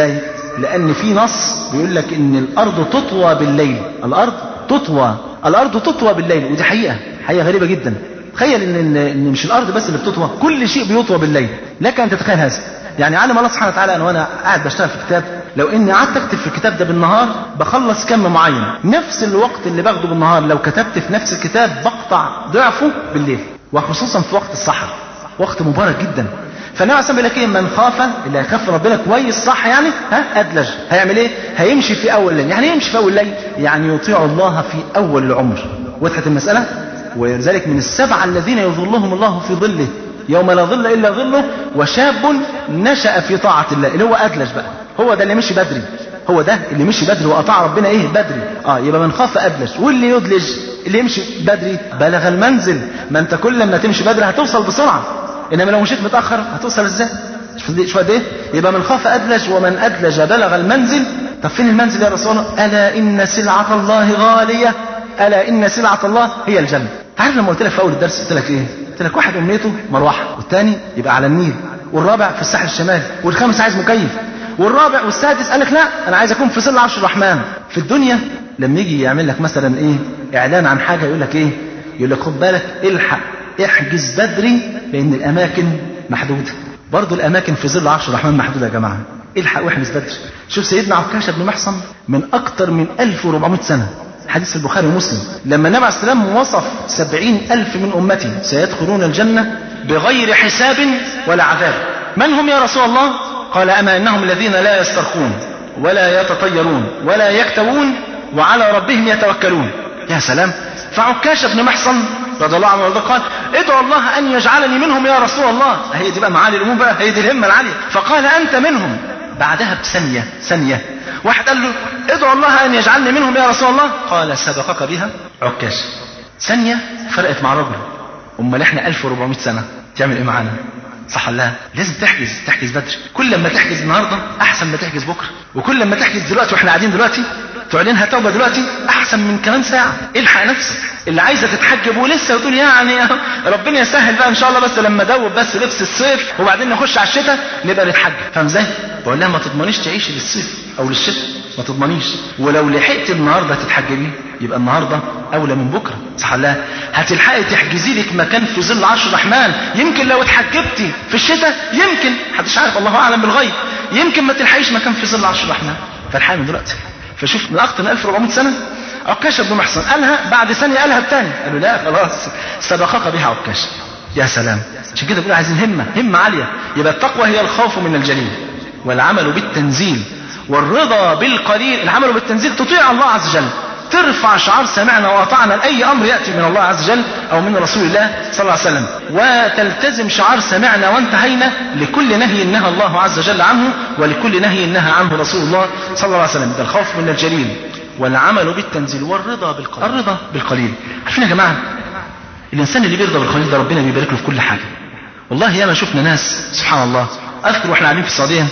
لان في نص بيقول لك ان الارض تطوى بالليل الارض تطوى الارض تطوى بالليل ودي حقيقه حقيقه غريبه جدا تخيل ان ان إن مش الارض بس اللي بتطوى كل شيء بيطوى بالليل لك ان تتخيل هذا يعني علم الله سبحانه وتعالى ان وانا قاعد بشتغل في كتاب لو اني قعدت اكتب في الكتاب ده بالنهار بخلص كم معين نفس الوقت اللي باخده بالنهار لو كتبت في نفس الكتاب بقطع ضعفه بالليل وخصوصا في وقت السحر وقت مبارك جدا فالنبي عليه الصلاه والسلام بيقول لك ايه من خاف اللي هيخاف ربنا كويس صح يعني ها ادلج هيعمل ايه هيمشي في اول الليل يعني ايه يمشي في اول الليل يعني يطيع الله في اول العمر وضحت المساله ولذلك من السبعه الذين يظلهم الله في ظله يوم لا ظل الا ظله وشاب نشا في طاعه الله اللي هو ادلج بقى هو ده اللي مشي بدري هو ده اللي مشي بدري واطاع ربنا ايه بدري اه يبقى من خاف ادلج واللي يدلج اللي يمشي بدري بلغ المنزل ما انت كل ما تمشي بدري هتوصل بسرعه انما لو مشيت متاخر هتوصل ازاي شوف قد ايه يبقى من خاف ادلج ومن ادلج بلغ المنزل طب فين المنزل يا رسول الله الا ان سلعه الله غاليه الا ان سلعه الله هي الجنه عارف لما قلت لك في اول الدرس قلت لك ايه قلت لك واحد امنيته مروحه والثاني يبقى على النيل والرابع في الساحل الشمالي والخامس عايز مكيف والرابع والسادس قال لك لا انا عايز اكون في ظل عرش الرحمن في الدنيا لما يجي يعمل لك مثلا ايه اعلان عن حاجه يقول لك ايه يقول لك خد بالك الحق احجز بدري لان الاماكن محدوده برضه الاماكن في ظل عرش الرحمن محدوده يا جماعه الحق واحجز بدري شوف سيدنا عكاشه بن محصن من اكتر من 1400 سنه حديث البخاري ومسلم لما النبي عليه السلام وصف سبعين ألف من أمتي سيدخلون الجنة بغير حساب ولا عذاب من هم يا رسول الله قال أما إنهم الذين لا يسترخون ولا يتطيرون ولا يكتوون وعلى ربهم يتوكلون يا سلام فعكاش بن محصن رضي الله عنه وارضاه قال ادعو الله ان يجعلني منهم يا رسول الله هي دي بقى معالي الامور بقى هي دي الهمه العاليه فقال انت منهم بعدها بثانيه ثانيه واحد قال له ادعو الله ان يجعلني منهم يا رسول الله قال سبقك بها عكاش ثانيه فرقت مع رجل امال احنا 1400 سنه تعمل ايه معانا صح ولا لا لازم تحجز تحجز بدري كل لما تحجز النهارده احسن ما تحجز بكره وكل لما تحجز دلوقتي واحنا قاعدين دلوقتي تعلنها توبه دلوقتي احسن من كمان ساعه الحق نفسك اللي عايزه تتحجب ولسه بتقول يعني ربنا يسهل بقى ان شاء الله بس لما ادوب بس لبس الصيف وبعدين نخش على الشتاء نبقى نتحجب فاهم ازاي بقول لها ما تضمنيش تعيشي للصيف او للشتاء ما تضمنيش ولو لحقت النهارده تتحجبي يبقى النهارده اولى من بكره صح ولا لا هتلحقي تحجزي لك مكان في ظل عرش الرحمن يمكن لو اتحجبتي في الشتاء يمكن محدش عارف الله اعلم بالغيب يمكن ما تلحقيش مكان في ظل عرش الرحمن فالحقي من دلوقتي فشوف من اكتر من 1400 سنه عكاشه بن محصن قالها بعد ثانيه قالها الثاني قال له لا خلاص سبقك بها عكاشه يا سلام عشان كده بيقولوا عايزين همه همه عاليه يبقى التقوى هي الخوف من الجليل والعمل بالتنزيل والرضا بالقليل العمل بالتنزيل تطيع الله عز وجل ترفع شعار سمعنا واطعنا لاي امر ياتي من الله عز وجل او من رسول الله صلى الله عليه وسلم وتلتزم شعار سمعنا وانتهينا لكل نهي نهى الله عز وجل عنه ولكل نهي نهى عنه رسول الله صلى الله عليه وسلم ده الخوف من الجليل والعمل بالتنزيل والرضا بالقليل الرضا بالقليل عارفين يا جماعه الانسان اللي بيرضى بالقليل ده ربنا بيبارك له في كل حاجه والله ياما شفنا ناس سبحان الله اذكر واحنا قاعدين في السعوديه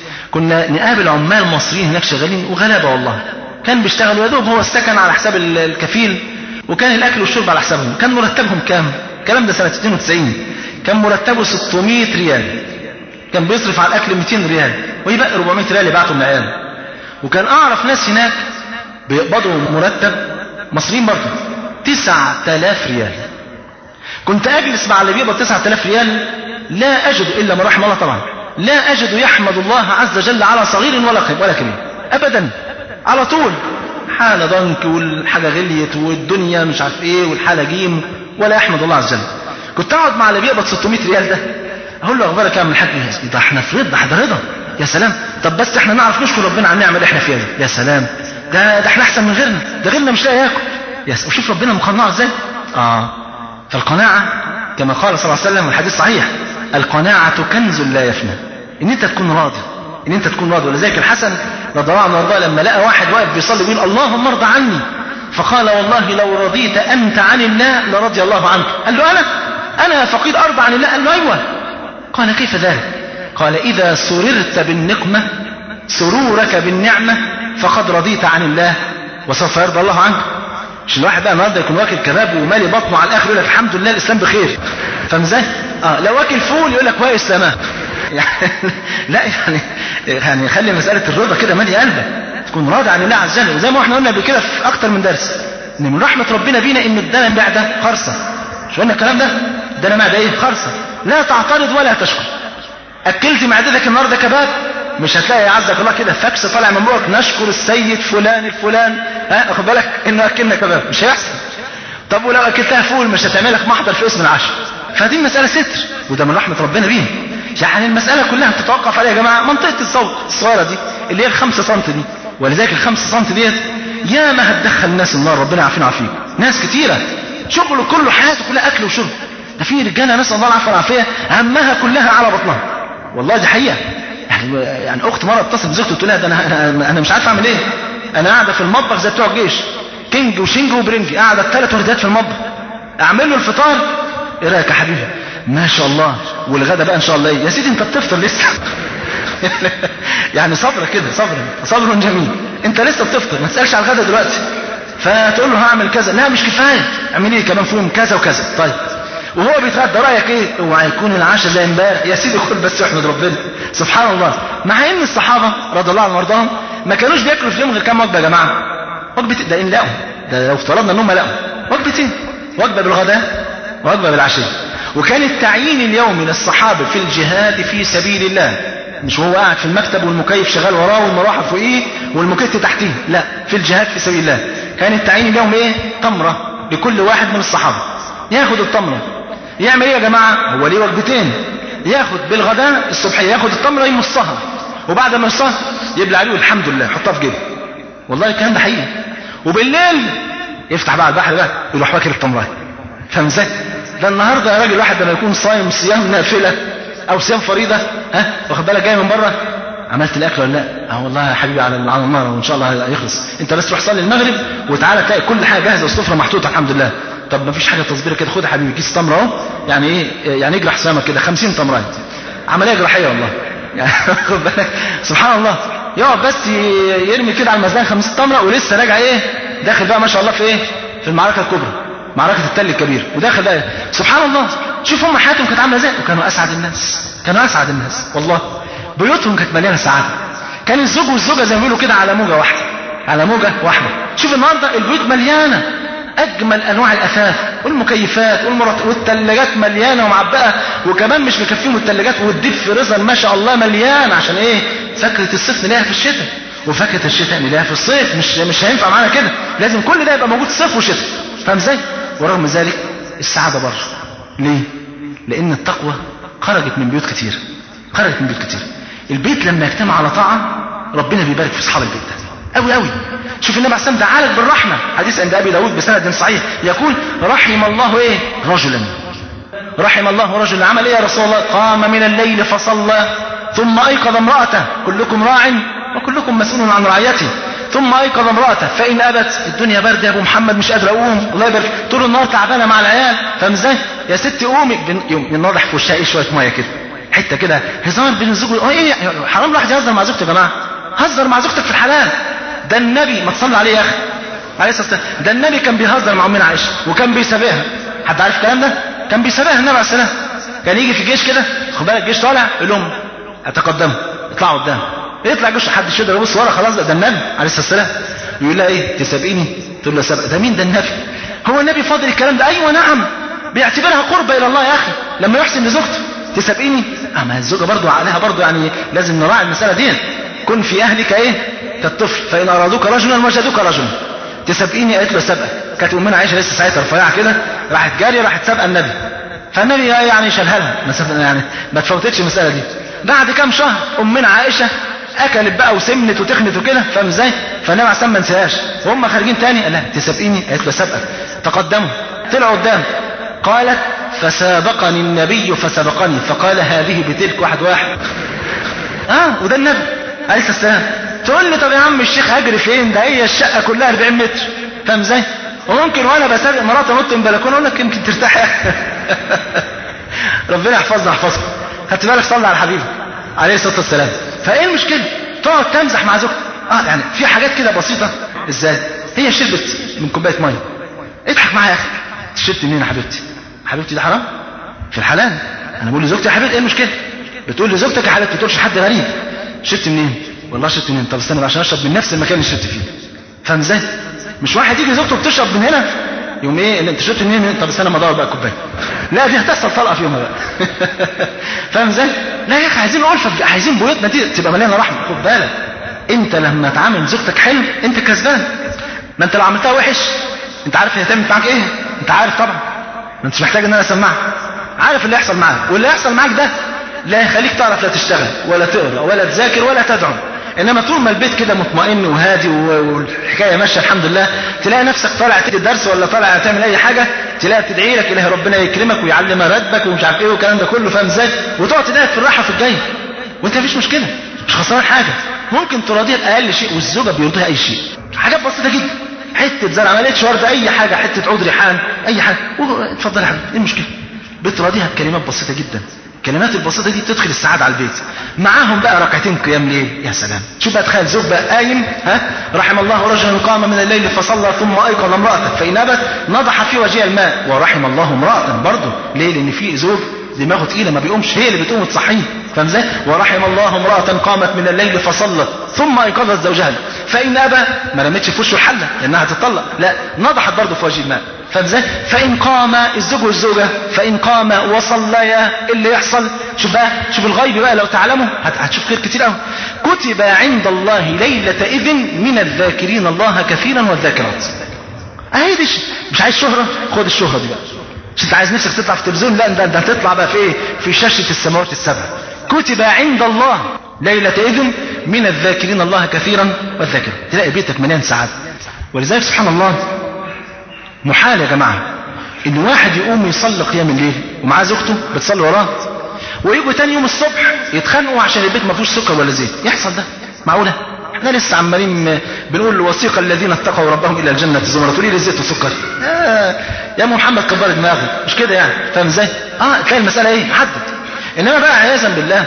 كنا نقابل عمال مصريين هناك شغالين وغلابه والله كان بيشتغلوا يا دوب هو السكن على حساب الكفيل وكان الاكل والشرب على حسابهم كان مرتبهم كام الكلام ده سنه 92 كان مرتبه 600 ريال كان بيصرف على الاكل 200 ريال ويبقى 400 ريال يبعتهم لعياله وكان اعرف ناس هناك بيقبضوا مرتب مصريين برضه 9000 ريال كنت اجلس مع اللي بيقبض 9000 ريال لا اجد الا ما رحم الله طبعا لا اجد يحمد الله عز وجل على صغير ولا ولا كبير ابدا على طول حالة ضنك والحاجة غليت والدنيا مش عارف ايه والحالة جيم ولا يحمد الله عز وجل كنت اقعد مع اللي بيقبض 600 ريال ده اقول له اخبارك يا من الحاج ده احنا في رضا ده رضا يا سلام طب بس احنا نعرف نشكر ربنا على النعمه اللي احنا فيها دي يا سلام ده ده احنا احسن من غيرنا ده غيرنا مش لاقي ياكل يا سلام وشوف ربنا مقنعه ازاي اه فالقناعه كما قال صلى الله عليه وسلم والحديث صحيح القناعه كنز لا يفنى ان انت تكون راضي ان انت تكون راضي ولذلك الحسن رضي الله عنه وارضاه لما لقى واحد واقف بيصلي بيقول اللهم ارضى عني فقال والله لو رضيت انت عن الله لرضي الله عنك قال له انا انا يا فقير ارضى عن الله قال له ايوه قال كيف ذلك قال اذا سررت بالنقمه سرورك بالنعمه فقد رضيت عن الله وسوف يرضى الله عنك مش الواحد بقى النهارده يكون واكل كباب ومالي بطنه على الاخر يقول لك الحمد لله الاسلام بخير فاهم ازاي؟ اه لو واكل فول يقول لك وائل سماه يعني لا يعني يعني خلي مساله الرضا كده مالي قلبك تكون راضي عن الله عز وجل وزي ما احنا قلنا قبل كده في اكتر من درس ان من رحمه ربنا بينا ان ادانا المعده خرصه مش قلنا الكلام ده ادانا معده ايه خرصه لا تعترض ولا تشكر اكلت معدتك النهارده كباب مش هتلاقي عزك الله كده فاكس طالع من بوقك نشكر السيد فلان الفلان ها واخد بالك انه اكلنا كباب مش هيحصل طب ولو اكلتها فول مش هتعمل لك محضر في اسم العشاء فدي مساله ستر وده من رحمه ربنا بينا يعني المساله كلها بتتوقف عليها يا جماعه منطقه الصوت الصغيره دي اللي هي الخمسة سم دي ولذلك الخمسة سم ديت يا ما هتدخل الناس النار ربنا يعافينا ويعافيك ناس كتيره شغله كله حياته كلها اكل وشرب ده في رجاله نسال الله العافيه والعافيه همها كلها على بطنها والله دي حقيقه يعني يعني اخت مره اتصل بزوجته تقول لها ده انا انا انا مش عارف اعمل ايه انا قاعده في المطبخ زي بتوع الجيش كينج وشينج وبرنج قاعده الثلاث وردات في المطبخ اعمل له الفطار ايه رايك يا حبيبي ما شاء الله والغدا بقى ان شاء الله ايه يا سيدي انت بتفطر لسه يعني صبر كده صبر صبر جميل انت لسه بتفطر ما تسالش على الغدا دلوقتي فتقول له هعمل كذا لا مش كفايه اعمل ايه كمان فيهم كذا وكذا طيب وهو بيتغدى رايك ايه اوعى يكون العشاء زي امبارح يا سيدي كل بس احمد ربنا سبحان الله مع ان الصحابه رضي الله عنهم وارضاهم ما كانوش بياكلوا في اليوم غير كام وجبه يا جماعه وجبه ده ان لقوا ده لو افترضنا ان هم لقوا وجبتين وجبه بالغداء وجبه بالعشاء وكان التعيين اليومي للصحابه في الجهاد في سبيل الله مش وهو قاعد في المكتب والمكيف شغال وراه والمروحه فوقيه والمكت تحتيه لا في الجهاد في سبيل الله كان التعيين اليومي ايه تمره لكل واحد من الصحابه ياخد التمره يعمل ايه يا جماعه هو ليه وجبتين ياخد بالغداء الصبحيه ياخد التمره يمصها وبعد ما يمصها يبلع عليه الحمد لله يحطها في جيبه والله الكلام ده حقيقي وبالليل يفتح بقى على البحر بقى يروح واكل التمره فاهم ازاي ده النهارده يا راجل واحد لما يكون صايم صيام نافله او صيام فريضه ها واخد بالك جاي من بره عملت الاكل ولا لا؟ اه والله يا حبيبي على على النار وان شاء الله هيخلص انت بس روح صلي المغرب وتعالى تلاقي كل حاجه جاهزه والسفره محطوطه الحمد لله طب ما فيش حاجه تصبيره كده خد يا حبيبي كيس تمره اهو يعني ايه يعني اجرح صيامك كده 50 تمره عمليه جراحيه والله يعني خد بالك سبحان الله يقعد بس يرمي كده على الميزان 50 تمره ولسه راجع ايه داخل بقى ما شاء الله في ايه في المعركه الكبرى معركه التل الكبير وداخل بقى سبحان الله شوف هم حياتهم كانت عامله ازاي وكانوا اسعد الناس كانوا اسعد الناس والله بيوتهم كانت مليانه سعاده كان الزوج والزوجه زي ما بيقولوا كده على موجه واحده على موجه واحده شوف النهارده البيوت مليانه اجمل انواع الاثاث والمكيفات والمرط... والثلاجات مليانه ومعبأه وكمان مش مكفيهم الثلاجات والديب فريزر ما شاء الله مليان عشان ايه فكره الصيف نلاقيها في الشتاء وفكره الشتاء نلاقيها في الصيف مش مش هينفع معانا كده لازم كل ده يبقى موجود صيف وشتاء فاهم ازاي ورغم ذلك السعاده بره ليه لان التقوى خرجت من بيوت كتير خرجت من بيوت كتير البيت لما يجتمع على طاعه ربنا بيبارك في اصحاب البيت ده قوي قوي شوف النبي عليه الصلاه والسلام دعالك بالرحمه حديث عند ابي داود بسند صحيح يقول رحم الله ايه رجلا رحم الله رجلا عمل ايه يا رسول الله قام من الليل فصلى ثم ايقظ امراته كلكم راع وكلكم مسؤول عن رعيته ثم ايقظ امراته فان ابت الدنيا برد يا ابو محمد مش قادر اقوم الله يبارك طول النهار تعبانه مع العيال فاهم ازاي يا ستي قومي يوم النضح في وشها ايه شويه ميه كده حته كده هزار بين الزوج اه ايه حرام الواحد يهزر مع زوجته يا جماعه هزر مع زوجتك في الحلال ده النبي ما تصلي عليه يا اخي عليه الصلاه والسلام ده النبي كان بيهزر مع امنا عائشه وكان بيسابقها حد عارف الكلام ده كان بيسابقها النبي عليه السلام كان يجي في الجيش كده خد بالك الجيش طالع يقول لهم اتقدموا اطلعوا قدام يطلع الجيش حد يقدر يبص ورا خلاص ده النبي عليه الصلاه والسلام يقول لها ايه تسابقيني تقول له سابق ده مين ده النبي هو النبي فاضل الكلام ده ايوه نعم بيعتبرها قربة الى الله يا اخي لما يحسن لزوجته تسابقيني اما الزوجه برضو عليها برضو يعني لازم نراعي المساله دي كن في اهلك ايه كالطفل فان ارادوك رجلا وجدوك رجلا تسابقيني قالت له سابقك كانت امنا عائشه لسه ساعتها رفيعه كده راحت جاريه راحت سابقه النبي فالنبي يعني شالها لها يعني ما تفوتتش المساله دي بعد كام شهر امنا عائشه اكلت بقى وسمنت وتخنت وكده فاهم ازاي فالنبي عليه ما نساهاش وهم خارجين تاني قال لها تسابقيني قالت له سابقك تقدموا طلعوا قدام قالت فسابقني النبي فسبقني فقال هذه بتلك واحد واحد اه وده النبي عليه الصلاه والسلام تقول لي طب يا عم الشيخ هجري فين ده هي الشقه كلها 40 متر فاهم ازاي وممكن وانا بسابق مراتي انط من البلكونه اقول لك يمكن ترتاح يا أخي. ربنا يحفظنا يحفظكم خدت بالك صلى على حبيبي عليه الصلاه والسلام فايه المشكله تقعد تمزح مع زوجتك اه يعني في حاجات كده بسيطه ازاي هي شربت من كوبايه ميه اضحك معايا يا اخي شربت منين يا حبيبتي حبيبتي ده حرام في الحلال انا بقول لزوجتي يا حبيبتي ايه المشكله بتقول لزوجتك يا حبيبتي ما تقولش لحد غريب شربت منين والله شربت منين طب استنى بقى عشان اشرب من نفس المكان اللي شربت فيه فاهم ازاي مش واحد يجي زوجته بتشرب من هنا يوم ايه اللي انت شربت منين طب استنى ما ادور بقى كوبايه لا دي هتحصل طلقه في يومها بقى فاهم ازاي لا يا اخي عايزين ألفة عايزين بيوتنا دي تبقى مليانه رحمه خد بالك انت لما تعامل زوجتك حلو انت كسبان ما انت لو عملتها وحش انت عارف هي هتعمل معاك ايه انت عارف طبعا ما انتش محتاج ان انا اسمعك عارف اللي هيحصل معاك واللي هيحصل معاك ده لا يخليك تعرف لا تشتغل ولا تقرا ولا تذاكر ولا تدعو انما طول ما البيت كده مطمئن وهادي والحكايه ماشيه الحمد لله تلاقي نفسك طالع تدي درس ولا طالع تعمل اي حاجه تلاقي تدعي لك الهي ربنا يكرمك ويعلم راتبك ومش عارف ايه والكلام ده كله فاهم ازاي وتقعد تدعي في الراحه في الجاي وانت مفيش مشكله مش خسران حاجه ممكن تراضيها باقل شيء والزوجه بيرضيها اي شيء حاجات بسيطه جدا حته زرع ما لقيتش ورده اي حاجه حته عود ريحان اي حاجه اتفضل يا حبيبي ايه المشكله بتراضيها بكلمات بسيطه جدا الكلمات البسيطه دي تدخل السعاده على البيت معاهم بقى ركعتين قيام ليل يا سلام شوف بقى تخيل زوج بقى قايم ها رحم الله رجلا قام من الليل فصلى ثم ايقظ امراته فان ابت نضح في وجهها الماء ورحم الله امراه برضه ليه لان في زوج دماغه تقيله ما بيقومش هي اللي بتقوم وتصحيه فاهم ازاي ورحم الله امراه قامت من الليل فصلت ثم ايقظت زوجها فان ابى ما رمتش في وشه الحله لانها هتطلق لا نضحت برضه في وجه الماء فاهم ازاي فان قام الزوج والزوجه فان قام وصليا اللي يحصل شوف بقى شوف الغيب بقى لو تعلمه هتشوف خير كتير قوي كتب عند الله ليله اذن من الذاكرين الله كثيرا والذاكرات اهي دي مش عايز شهره خد الشهره دي بقى مش انت عايز نفسك تطلع في التلفزيون لا ده انت هتطلع بقى في ايه في شاشه السماوات السبع كتب عند الله ليله اذن من الذاكرين الله كثيرا والذاكرات تلاقي بيتك مليان سعاده ولذلك سبحان الله محال يا جماعه ان واحد يقوم يصلي قيام الليل ومعاه زوجته بتصلي وراه ويجوا تاني يوم الصبح يتخانقوا عشان البيت ما فيهوش سكر ولا زيت يحصل ده معقوله احنا لسه عمالين بنقول وثيق الذين اتقوا ربهم الى الجنه زمرة تقولي لي زيت وسكر آه يا محمد كبر دماغك مش كده يعني فاهم ازاي اه تلاقي المساله ايه محدد انما بقى عياذا بالله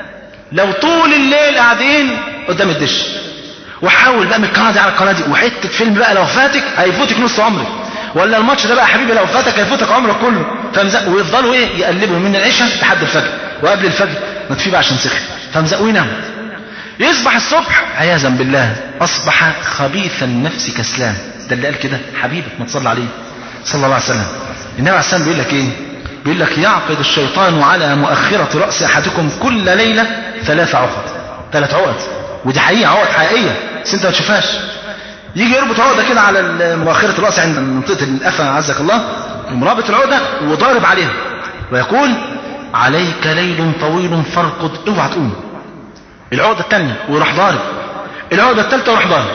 لو طول الليل قاعدين قدام الدش وحاول بقى من القناه دي على القناه دي وحته فيلم بقى لو فاتك هيفوتك نص عمرك ولا الماتش ده بقى يا حبيبي لو فاتك هيفوتك عمرك كله فاهم ازاي ويفضلوا ايه يقلبوا من العشاء لحد الفجر وقبل الفجر ما تفيه بقى عشان سخن فاهم ازاي ويناموا يصبح الصبح عياذا بالله اصبح خبيث النفس كسلان ده اللي قال كده حبيبك ما تصلي عليه صلى الله عليه وسلم النبي عليه السلام بيقول لك ايه بيقول لك يعقد الشيطان على مؤخرة رأس أحدكم كل ليلة ثلاث عقد ثلاث عقد ودي حقيقة عقد حقيقية بس أنت ما تشوفهاش يجي يربط عقدة كده على مؤخرة الرأس عند منطقة القفا عزك الله مرابط العقدة وضارب عليها ويقول عليك ليل طويل فارقد اوعى تقوم العقدة الثانية ويروح ضارب العقدة الثالثة ويروح ضارب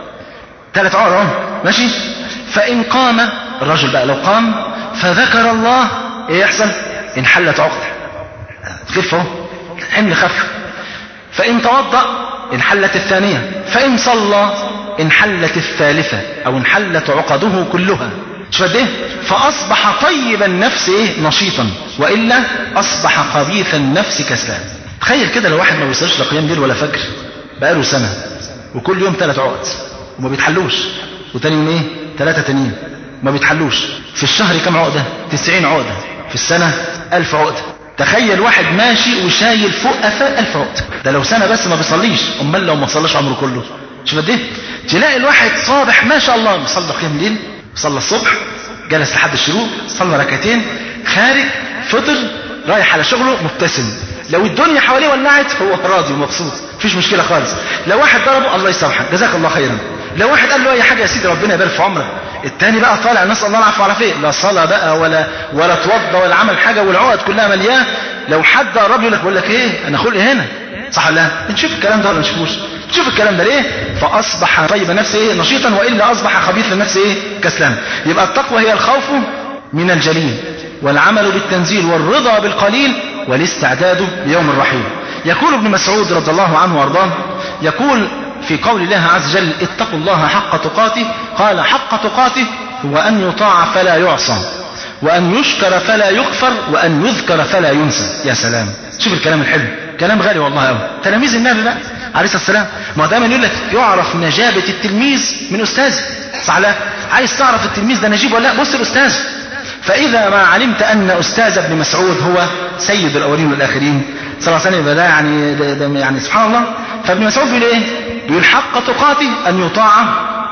ثلاث عقد اهو ماشي فإن قام الرجل بقى لو قام فذكر الله ايه يحصل انحلت عقدة تخف اهو حمل خف فإن توضأ انحلت الثانية فإن صلى انحلت الثالثة أو انحلت عقده كلها شوف قد ايه فأصبح طيب النفس ايه نشيطا وإلا أصبح خبيث النفس كسلان تخيل كده لو واحد ما بيصليش لا قيام ليل ولا فجر بقاله سنة وكل يوم ثلاث عقد وما بيتحلوش وتاني يوم ايه ثلاثة تانيين ما بيتحلوش في الشهر كم عقدة تسعين عقدة في السنة ألف عقدة تخيل واحد ماشي وشايل فوق قفاه ألف عقدة ده لو سنة بس ما بيصليش أمال لو ما صلاش عمره كله شوف قد ايه تلاقي الواحد صابح ما شاء الله بيصلي قيام الليل صلى الصبح جلس لحد الشروق صلى ركعتين خارج فطر رايح على شغله مبتسم لو الدنيا حواليه ولعت هو راضي ومبسوط مفيش مشكله خالص لو واحد ضربه الله يسامحك جزاك الله خيرا لو واحد قال له اي حاجه يا سيدي ربنا يبارك في عمرك التاني بقى طالع نسال الله العفو والعافيه لا صلاه بقى ولا ولا توضى ولا عمل حاجه والعقد كلها ملياه لو حد قرب له يقول لك ايه انا خلقي هنا صح ولا لا نشوف الكلام ده ولا ما نشوفوش شوف الكلام ده ليه فاصبح طيب نفسه ايه نشيطا والا اصبح خبيث النفس ايه كسلان يبقى التقوى هي الخوف من الجليل والعمل بالتنزيل والرضا بالقليل والاستعداد ليوم الرحيل يقول ابن مسعود رضي الله عنه وارضاه يقول في قول الله عز وجل اتقوا الله حق تقاته قال حق تقاته هو أن يطاع فلا يعصى وأن يشكر فلا يكفر وأن يذكر فلا ينسى يا سلام شوف الكلام الحلو كلام غالي والله قوي تلاميذ النبي بقى عليه الصلاه والسلام ما دايما يقول لك يعرف نجابه التلميذ من استاذه صح لا عايز تعرف التلميذ ده نجيب ولا لا بص الاستاذ فاذا ما علمت ان استاذ ابن مسعود هو سيد الاولين والاخرين صلى الله عليه وسلم يبقى ده يعني ده ده يعني سبحان الله فابن مسعود بيقول ايه؟ بيقول حق تقاته ان يطاع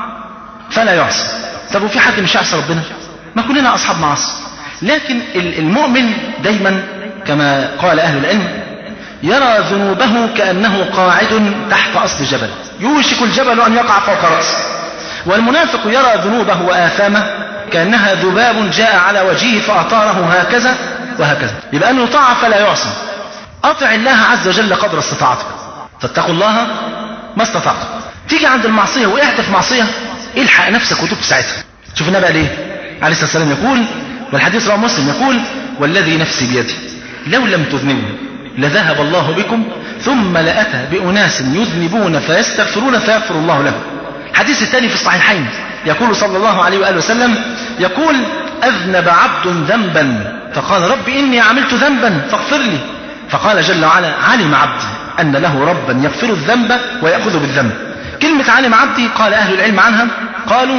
فلا يعصى طب وفي حد مش يعصى ربنا؟ ما كلنا اصحاب معاصي لكن ال- المؤمن دايما كما قال اهل العلم يرى ذنوبه كانه قاعد تحت اصل جبل يوشك الجبل ان يقع فوق راسه والمنافق يرى ذنوبه واثامه كانها ذباب جاء على وجهه فاطاره هكذا وهكذا يبقى ان يطاع فلا يعصى اطع الله عز وجل قدر استطاعتك فاتقوا الله ما استطعتم تيجي عند المعصيه وقعت في معصيه الحق نفسك وتوب في ساعتها شوف النبي قال ايه عليه الصلاه والسلام يقول والحديث رواه مسلم يقول والذي نفسي بيده لو لم تذنبوا لذهب الله بكم ثم لاتى باناس يذنبون فيستغفرون فيغفر الله لهم الحديث الثاني في الصحيحين يقول صلى الله عليه واله وسلم يقول اذنب عبد ذنبا فقال رب اني عملت ذنبا فاغفر لي فقال جل وعلا علم عبدي ان له ربا يغفر الذنب وياخذ بالذنب كلمه علم عبدي قال اهل العلم عنها قالوا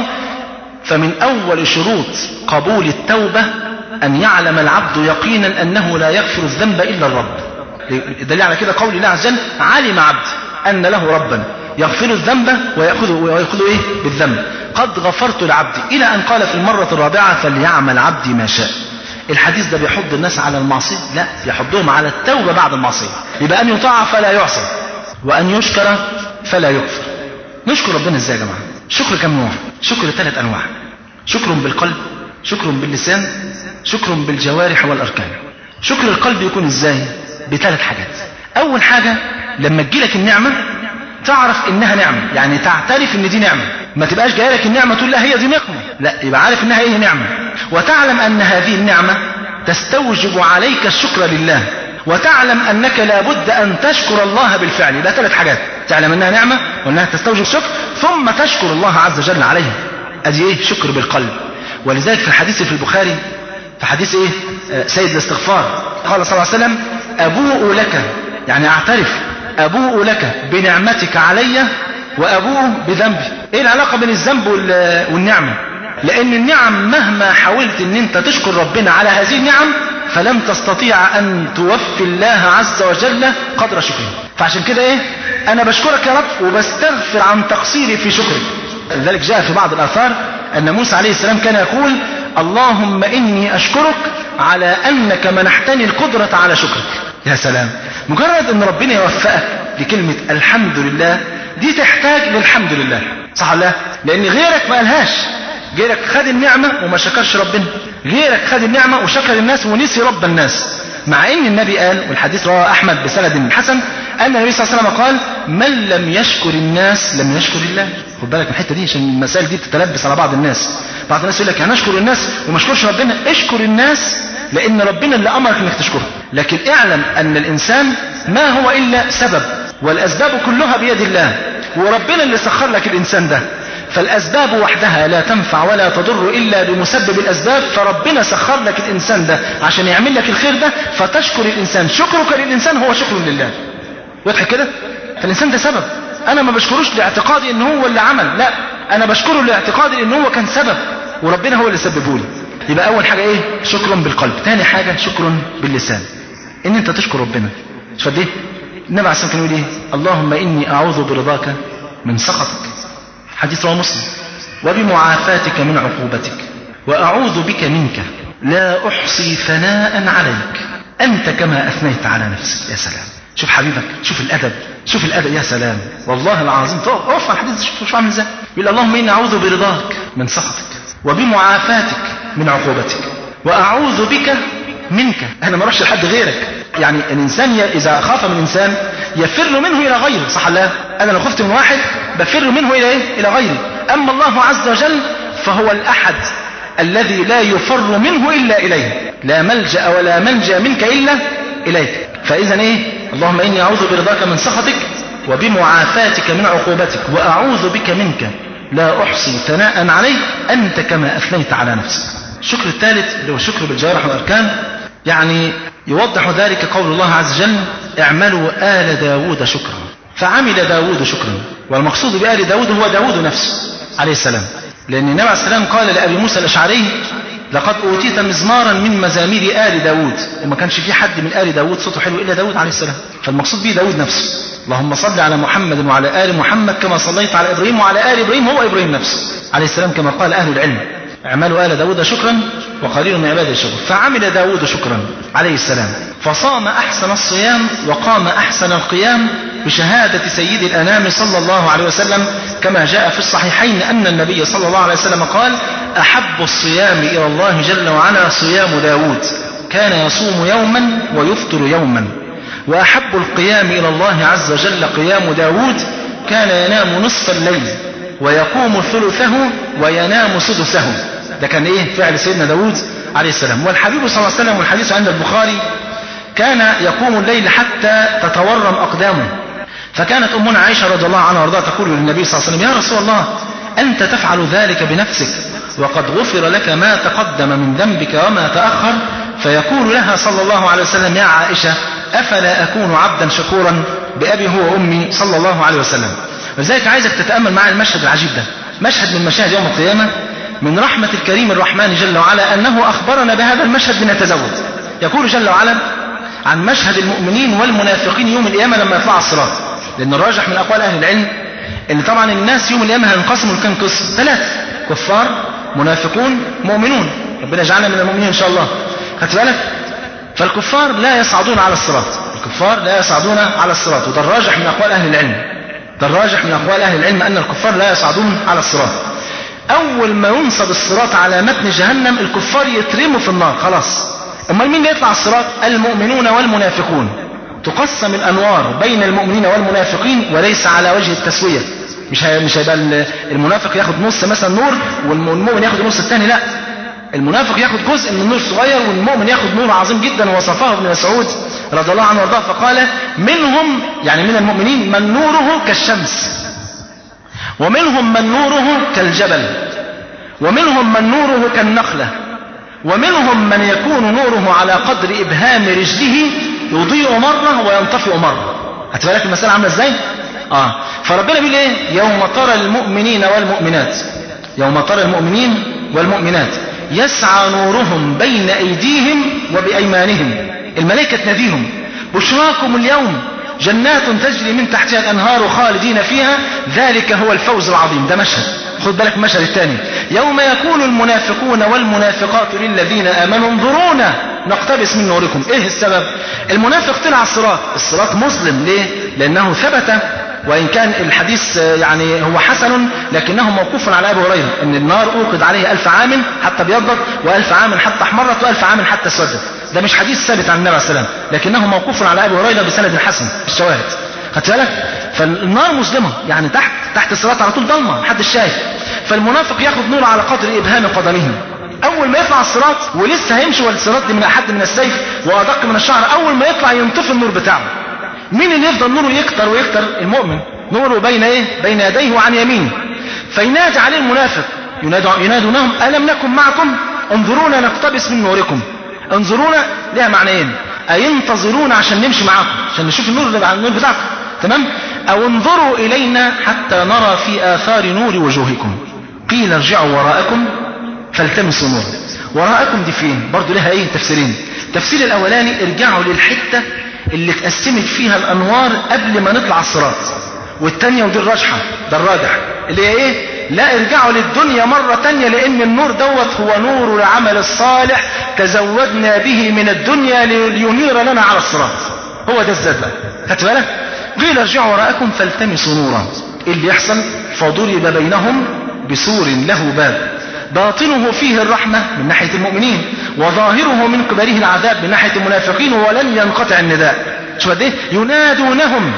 فمن أول شروط قبول التوبة أن يعلم العبد يقينا أنه لا يغفر الذنب إلا الرب دليل على كده قول الله عز وجل علم عبد أن له ربا يغفر الذنب ويأخذ ويأخذ إيه بالذنب قد غفرت لعبدي إلى أن قال في المرة الرابعة فليعمل عبدي ما شاء الحديث ده بيحض الناس على المعصية لا يحضهم على التوبة بعد المعصية يبقى أن يطاع فلا يعصى وأن يشكر فلا يكفر نشكر ربنا ازاي يا جماعه شكر كم نوع شكر ثلاث انواع شكر بالقلب شكر باللسان شكر بالجوارح والاركان شكر القلب يكون ازاي بثلاث حاجات اول حاجه لما تجيلك النعمه تعرف انها نعمه يعني تعترف ان دي نعمه ما تبقاش جايه لك النعمه تقول لا هي دي نقمه لا يبقى عارف انها ايه نعمه وتعلم ان هذه النعمه تستوجب عليك الشكر لله وتعلم انك لابد ان تشكر الله بالفعل ده ثلاث حاجات تعلم انها نعمه وانها تستوجب الشكر ثم تشكر الله عز وجل عليها ادي ايه شكر بالقلب ولذلك في الحديث في البخاري في حديث ايه آه، سيد الاستغفار قال صلى الله عليه وسلم ابوء لك يعني اعترف ابوء لك بنعمتك علي وابوء بذنبي ايه العلاقه بين الذنب وال- والنعمه لان النعم مهما حاولت ان انت تشكر ربنا على هذه النعم فلم تستطيع ان توفي الله عز وجل قدر شكره فعشان كده ايه انا بشكرك يا رب وبستغفر عن تقصيري في شكرك لذلك جاء في بعض الاثار ان موسى عليه السلام كان يقول اللهم اني اشكرك على انك منحتني القدره على شكرك يا سلام مجرد ان ربنا يوفقك لكلمه الحمد لله دي تحتاج للحمد لله صح ولا لا لان غيرك ما قالهاش غيرك خد النعمة وما شكرش ربنا غيرك خد النعمة وشكر الناس ونسي رب الناس مع ان النبي قال والحديث رواه احمد بسند حسن ان النبي صلى الله عليه وسلم قال من لم يشكر الناس لم يشكر الله خد بالك من الحته دي عشان المسائل دي بتتلبس على بعض الناس بعض الناس يقول لك هنشكر الناس وما اشكرش ربنا اشكر الناس لان ربنا اللي امرك انك تشكره لكن اعلم ان الانسان ما هو الا سبب والاسباب كلها بيد الله وربنا اللي سخر لك الانسان ده فالأسباب وحدها لا تنفع ولا تضر إلا بمسبب الأسباب فربنا سخر لك الإنسان ده عشان يعمل لك الخير ده فتشكر الإنسان شكرك للإنسان هو شكر لله واضح كده فالإنسان ده سبب أنا ما بشكروش لاعتقادي إن هو اللي عمل لا أنا بشكره لاعتقادي إن هو كان سبب وربنا هو اللي سببه لي يبقى أول حاجة إيه شكر بالقلب ثاني حاجة شكر باللسان إن أنت تشكر ربنا شوف قد إيه النبي عليه الصلاة والسلام كان يقول إيه اللهم إني أعوذ برضاك من سخطك حديث رواه مسلم وبمعافاتك من عقوبتك وأعوذ بك منك لا أحصي ثناء عليك أنت كما أثنيت على نفسك يا سلام شوف حبيبك شوف الأدب شوف الأدب يا سلام والله العظيم تقف اقف على الحديث شوف شو عامل ازاي يقول اللهم إني أعوذ برضاك من سخطك وبمعافاتك من عقوبتك وأعوذ بك منك أنا ما أروحش لحد غيرك يعني الإنسان ي- إذا خاف من إنسان يفر منه إلى غيره صح لا أنا لو خفت من واحد بفر منه إلى إيه؟ إلى غيري أما الله عز وجل فهو الأحد الذي لا يفر منه إلا إليه لا ملجأ ولا منجأ منك إلا إليك فإذا إيه اللهم إني أعوذ برضاك من سخطك وبمعافاتك من عقوبتك وأعوذ بك منك لا أحصي ثناء عليك أنت كما أثنيت على نفسك الشكر الثالث اللي هو الشكر بالجوارح والأركان يعني يوضح ذلك قول الله عز وجل اعملوا آل داود شكرا فعمل داود شكرا والمقصود بآل داود هو داود نفسه عليه السلام لأن النبي عليه السلام قال لأبي موسى الأشعري لقد أوتيت مزمارا من مزامير آل داود وما كانش في حد من آل داود صوته حلو إلا داود عليه السلام فالمقصود به داود نفسه اللهم صل على محمد وعلى آل محمد كما صليت على إبراهيم وعلى آل إبراهيم هو إبراهيم نفسه عليه السلام كما قال أهل العلم اعملوا آل داود شكرا وقليل من عباده الشكر فعمل داود شكرا عليه السلام فصام أحسن الصيام وقام أحسن القيام بشهادة سيد الأنام صلى الله عليه وسلم كما جاء في الصحيحين أن النبي صلى الله عليه وسلم قال أحب الصيام إلى الله جل وعلا صيام داود كان يصوم يوما ويفطر يوما وأحب القيام إلى الله عز وجل قيام داود كان ينام نصف الليل ويقوم ثلثه وينام سدسه ده كان ايه فعل سيدنا داود عليه السلام والحبيب صلى الله عليه وسلم والحديث عند البخاري كان يقوم الليل حتى تتورم أقدامه فكانت أمنا عائشة رضي الله عنها وارضاها تقول للنبي صلى الله عليه وسلم يا رسول الله أنت تفعل ذلك بنفسك وقد غفر لك ما تقدم من ذنبك وما تأخر فيقول لها صلى الله عليه وسلم يا عائشة أفلا أكون عبدا شكورا بأبي هو وأمي صلى الله عليه وسلم ولذلك عايزك تتأمل معي المشهد العجيب ده مشهد من مشاهد يوم القيامة من رحمة الكريم الرحمن جل وعلا أنه أخبرنا بهذا المشهد لنتزود يقول جل وعلا عن مشهد المؤمنين والمنافقين يوم القيامة لما يطلع الصراط لأن الراجح من أقوال أهل العلم أن طبعا الناس يوم القيامة هينقسموا لكام قسم ثلاثة كفار منافقون مؤمنون ربنا يجعلنا من المؤمنين إن شاء الله خدت بالك فالكفار لا يصعدون على الصراط الكفار لا يصعدون على الصراط وده الراجح من أقوال أهل العلم ده الراجح من أقوال أهل العلم أن الكفار لا يصعدون على الصراط أول ما ينصب الصراط على متن جهنم الكفار يترموا في النار خلاص أمال مين اللي يطلع الصراط المؤمنون والمنافقون تقسم الأنوار بين المؤمنين والمنافقين وليس على وجه التسوية مش هي مش هيبقى المنافق ياخد نص مثلا نور والمؤمن ياخد النص الثاني لا المنافق ياخد جزء من النور صغير والمؤمن ياخد نور عظيم جدا وصفه ابن مسعود رضي الله عنه وارضاه فقال منهم يعني من المؤمنين من نوره كالشمس ومنهم من نوره كالجبل ومنهم من نوره كالنخلة ومنهم من يكون نوره على قدر إبهام رجله يضيء مرة وينطفئ مرة هتبقى لك المسألة عاملة ازاي؟ آه فربنا بيقول ايه؟ يوم ترى المؤمنين والمؤمنات يوم ترى المؤمنين والمؤمنات يسعى نورهم بين أيديهم وبأيمانهم الملائكة تناديهم بشراكم اليوم جنات تجري من تحتها الأنهار خالدين فيها ذلك هو الفوز العظيم ده مشهد خد بالك المشهد الثاني يوم يقول المنافقون والمنافقات للذين آمنوا انظرونا نقتبس من نوركم ايه السبب المنافق طلع الصراط الصراط مسلم ليه لأنه ثبت وإن كان الحديث يعني هو حسن لكنه موقوف على أبي هريرة أن النار أوقد عليه ألف عام حتى ابيضت وألف عام حتى احمرت وألف عام حتى اسودت ده مش حديث ثابت عن النبي عليه السلام لكنه موقوف على أبي هريرة بسند حسن الشواهد خدت بالك فالنار مسلمة يعني تحت تحت الصراط على طول ضلمة محدش شايف فالمنافق ياخد نور على قدر إبهام قدمه أول ما يطلع الصراط ولسه هيمشي والصراط دي من أحد من السيف وأدق من الشعر أول ما يطلع ينطفي النور بتاعه مين اللي يفضل نوره يكتر ويكتر المؤمن نوره بين ايه بين يديه وعن يمينه فينادي عليه المنافق ينادونهم ألم نكن معكم انظرونا نقتبس من نوركم انظرونا لها معنيين أي انتظرونا عشان نمشي معاكم عشان نشوف النور اللي النور بتاعكم تمام أو انظروا إلينا حتى نرى في آثار نور وجوهكم قيل ارجعوا وراءكم فالتمسوا نور وراءكم دي فين برضو لها ايه تفسيرين التفسير الاولاني ارجعوا للحته اللي اتقسمت فيها الانوار قبل ما نطلع الصراط والتانية ودي الراجحة ده الراجح اللي هي ايه لا ارجعوا للدنيا مرة تانية لان النور دوت هو نور العمل الصالح تزودنا به من الدنيا لينير لنا على الصراط هو ده الزاد بقى خدت بالك قيل ارجعوا وراءكم فالتمسوا نورا ايه اللي يحصل فضرب بينهم بسور له باب باطنه فيه الرحمة من ناحية المؤمنين وظاهره من قبله العذاب من ناحية المنافقين ولن ينقطع النداء شو قد ايه ينادونهم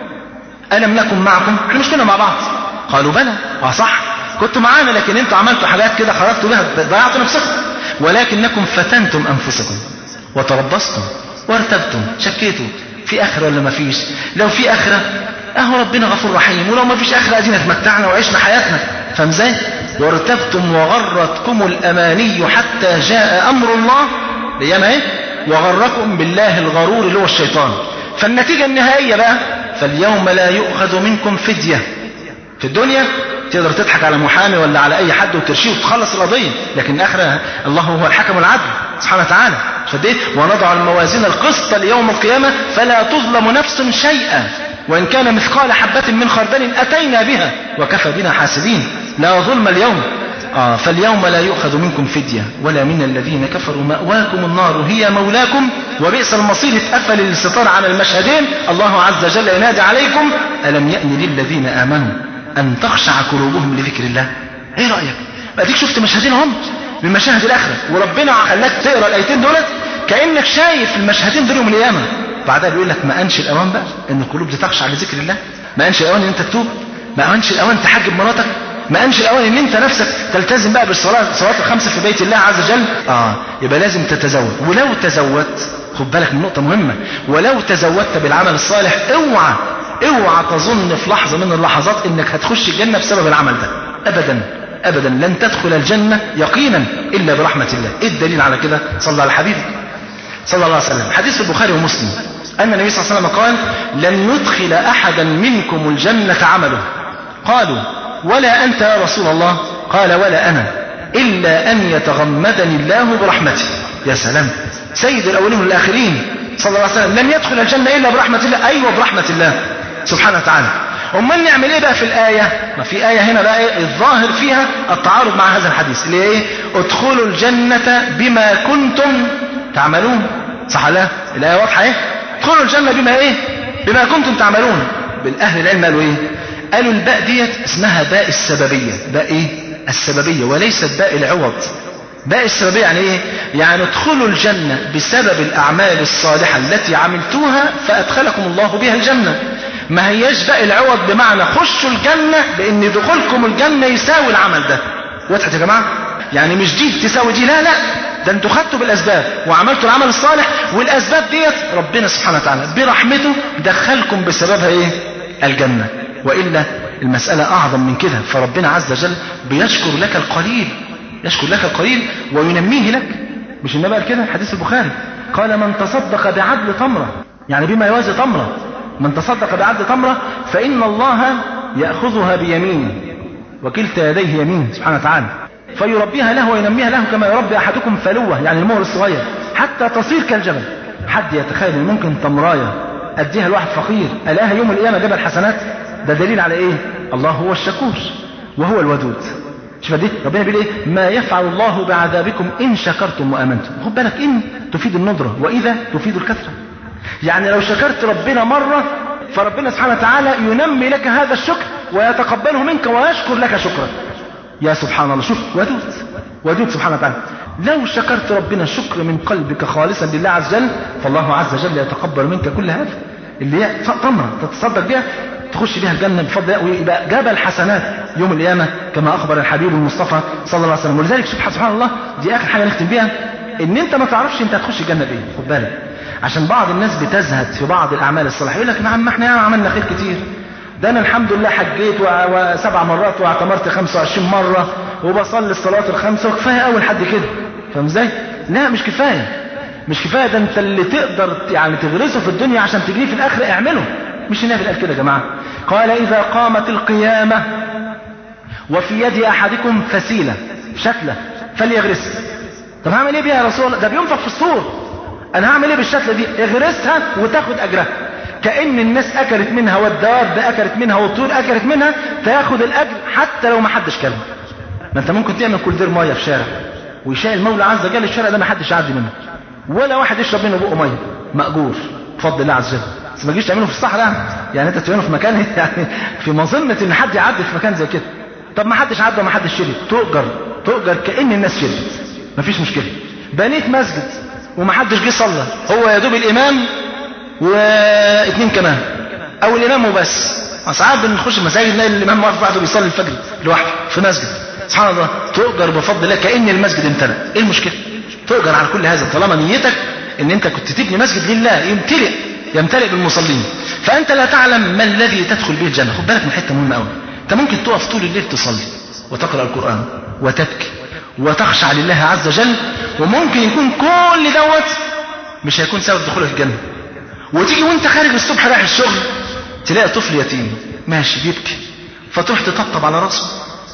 ألم نكن معكم احنا مش كنا مع بعض قالوا بلى اه صح كنتوا معانا لكن انتوا عملتوا حاجات كده خرجتوا بها ضيعتوا نفسكم ولكنكم فتنتم أنفسكم وتربصتم وارتبتم شكيتوا في آخرة ولا ما فيش لو في آخرة اهو ربنا غفور رحيم ولو ما فيش آخرة ادينا اتمتعنا وعشنا حياتنا فاهم ازاي وارتبتم وغرتكم الأماني حتى جاء أمر الله ليما ايه وغركم بالله الغرور اللي هو الشيطان فالنتيجة النهائية بقى فاليوم لا يؤخذ منكم فدية في الدنيا تقدر تضحك على محامي ولا على اي حد وترشيه وتخلص القضيه لكن الاخره الله هو الحكم العدل سبحانه وتعالى فديت ونضع الموازين القسط ليوم القيامه فلا تظلم نفس شيئا وان كان مثقال حبه من خردل اتينا بها وكفى بنا حاسبين لا ظلم اليوم آه فاليوم لا يؤخذ منكم فدية ولا من الذين كفروا مأواكم النار هي مولاكم وبئس المصير اتقفل الستار على المشهدين الله عز وجل ينادي عليكم ألم يأن للذين آمنوا أن تخشع قلوبهم لذكر الله إيه رأيك أديك شفت مشهدين هم من مشاهد الآخرة وربنا خلاك تقرأ الآيتين دولت كأنك شايف المشهدين دول يوم القيامة بعدها بيقول لك ما أنش الأوان بقى إن القلوب دي تخشع لذكر الله ما أنش الأوان إن أنت تتوب ما أنش الأوان تحجب مراتك ما أنش الأوان إن أنت نفسك تلتزم بقى بالصلاة صلاة الخمسة في بيت الله عز وجل آه يبقى لازم تتزوج ولو تزودت خد بالك من نقطة مهمة ولو تزودت بالعمل الصالح اوعى اوعى تظن في لحظة من اللحظات انك هتخش الجنة بسبب العمل ده ابدا ابدا لن تدخل الجنة يقينا الا برحمة الله ايه الدليل على كده صلى على حبيبك صلى الله عليه وسلم حديث البخاري ومسلم ان النبي صلى الله عليه وسلم قال لن يدخل احدا منكم الجنة عمله قالوا ولا انت يا رسول الله قال ولا انا الا ان يتغمدني الله برحمته يا سلام سيد الاولين والاخرين صلى الله عليه وسلم لن يدخل الجنة الا برحمة الله ايوه برحمة الله سبحانه وتعالى امال نعمل ايه بقى في الآية ما في آية هنا بقى إيه الظاهر فيها التعارض مع هذا الحديث اللي هي ايه ادخلوا الجنة بما كنتم تعملون صح لا الآية واضحة ايه ادخلوا الجنة بما ايه بما كنتم تعملون بالاهل العلم قالوا ايه قالوا الباء ديت اسمها باء السببية باء ايه السببية وليست باء العوض باء السببية يعني ايه يعني ادخلوا الجنة بسبب الاعمال الصالحة التي عملتوها فادخلكم الله بها الجنة ما هياش باقي العوض بمعنى خشوا الجنة بان دخولكم الجنة يساوي العمل ده وضحت يا جماعة يعني مش دي تساوي دي لا لا ده انتوا خدتوا بالاسباب وعملتوا العمل الصالح والاسباب ديت ربنا سبحانه وتعالى برحمته دخلكم بسببها ايه الجنة والا المسألة اعظم من كده فربنا عز وجل بيشكر لك القليل يشكر لك القليل وينميه لك مش النبي قال كده حديث البخاري قال من تصدق بعدل تمرة يعني بما يوازي تمرة من تصدق بعدل تمرة فإن الله يأخذها بيمينه وكلتا يديه يمين سبحانه وتعالى فيربيها له وينميها له كما يربي أحدكم فلوة يعني المهر الصغير حتى تصير كالجبل حد يتخيل ان ممكن تمراية أديها لواحد فقير ألاها يوم القيامة جبل حسنات ده دليل على إيه الله هو الشكور وهو الودود شوف دي ربنا بيقول ايه ما يفعل الله بعذابكم ان شكرتم وامنتم خد بالك ان تفيد الندره واذا تفيد الكثره يعني لو شكرت ربنا مره فربنا سبحانه وتعالى ينمي لك هذا الشكر ويتقبله منك ويشكر لك شكرا يا سبحان الله شوف ودود ودود سبحانه وتعالى لو شكرت ربنا شكر من قلبك خالصا لله عز وجل فالله عز وجل يتقبل منك كل هذا اللي هي تمره تتصدق بها تخش بها الجنة بفضل الله ويبقى جبل حسنات يوم القيامة كما أخبر الحبيب المصطفى صلى الله عليه وسلم ولذلك سبحان سبحان الله دي آخر حاجة نختم بيها إن أنت ما تعرفش أنت هتخش الجنة بإيه خد بالك عشان بعض الناس بتزهد في بعض الأعمال الصالحة يقول لك يا عم احنا عملنا خير كتير ده أنا الحمد لله حجيت وسبع مرات واعتمرت 25 مرة وبصلي الصلاة الخمسة وكفاية أول حد كده فاهم ازاي؟ لا مش كفاية مش كفاية ده أنت اللي تقدر يعني تغرسه في الدنيا عشان تجريه في الآخرة اعمله مش النبي قال كده يا جماعة قال إذا قامت القيامة وفي يد أحدكم فسيلة شتلة فليغرسها طب هعمل ايه بيها يا رسول الله ده بينفخ في الصور انا هعمل ايه بالشتلة دي اغرسها وتاخد اجرها كأن الناس اكلت منها والدواب اكلت منها والطيور اكلت منها تاخد الاجر حتى لو ما حدش كلم ما انت ممكن تعمل كولدير ميه في شارع ويشاء المولى عز وجل الشارع ده ما حدش يعدي منه ولا واحد يشرب منه بقه ميه مأجور بفضل الله عز وجل بس ما تجيش تعمله في الصحراء يعني انت تعمله في مكان يعني في مظنة ان حد يعدي في مكان زي كده طب ما حدش عدى وما حدش شرب تؤجر تؤجر كأن الناس شربت مفيش مشكلة بنيت مسجد وما حدش جه صلى هو يا دوب الامام واثنين كمان او الامام وبس ساعات بنخش المساجد نلاقي الامام واقف بعده بيصلي الفجر لوحده في مسجد سبحان الله تؤجر بفضل الله كأن المسجد امتلأ ايه المشكلة تؤجر على كل هذا طالما نيتك ان انت كنت تبني مسجد لله يمتلئ يمتلئ بالمصلين فانت لا تعلم ما الذي تدخل به الجنه خد بالك من حته مهمه قوي انت ممكن تقف طول الليل تصلي وتقرا القران وتبكي وتخشع لله عز وجل وممكن يكون كل دوت مش هيكون سبب دخولك الجنه وتيجي وانت خارج الصبح رايح الشغل تلاقي طفل يتيم ماشي بيبكي فتروح تطبطب على راسه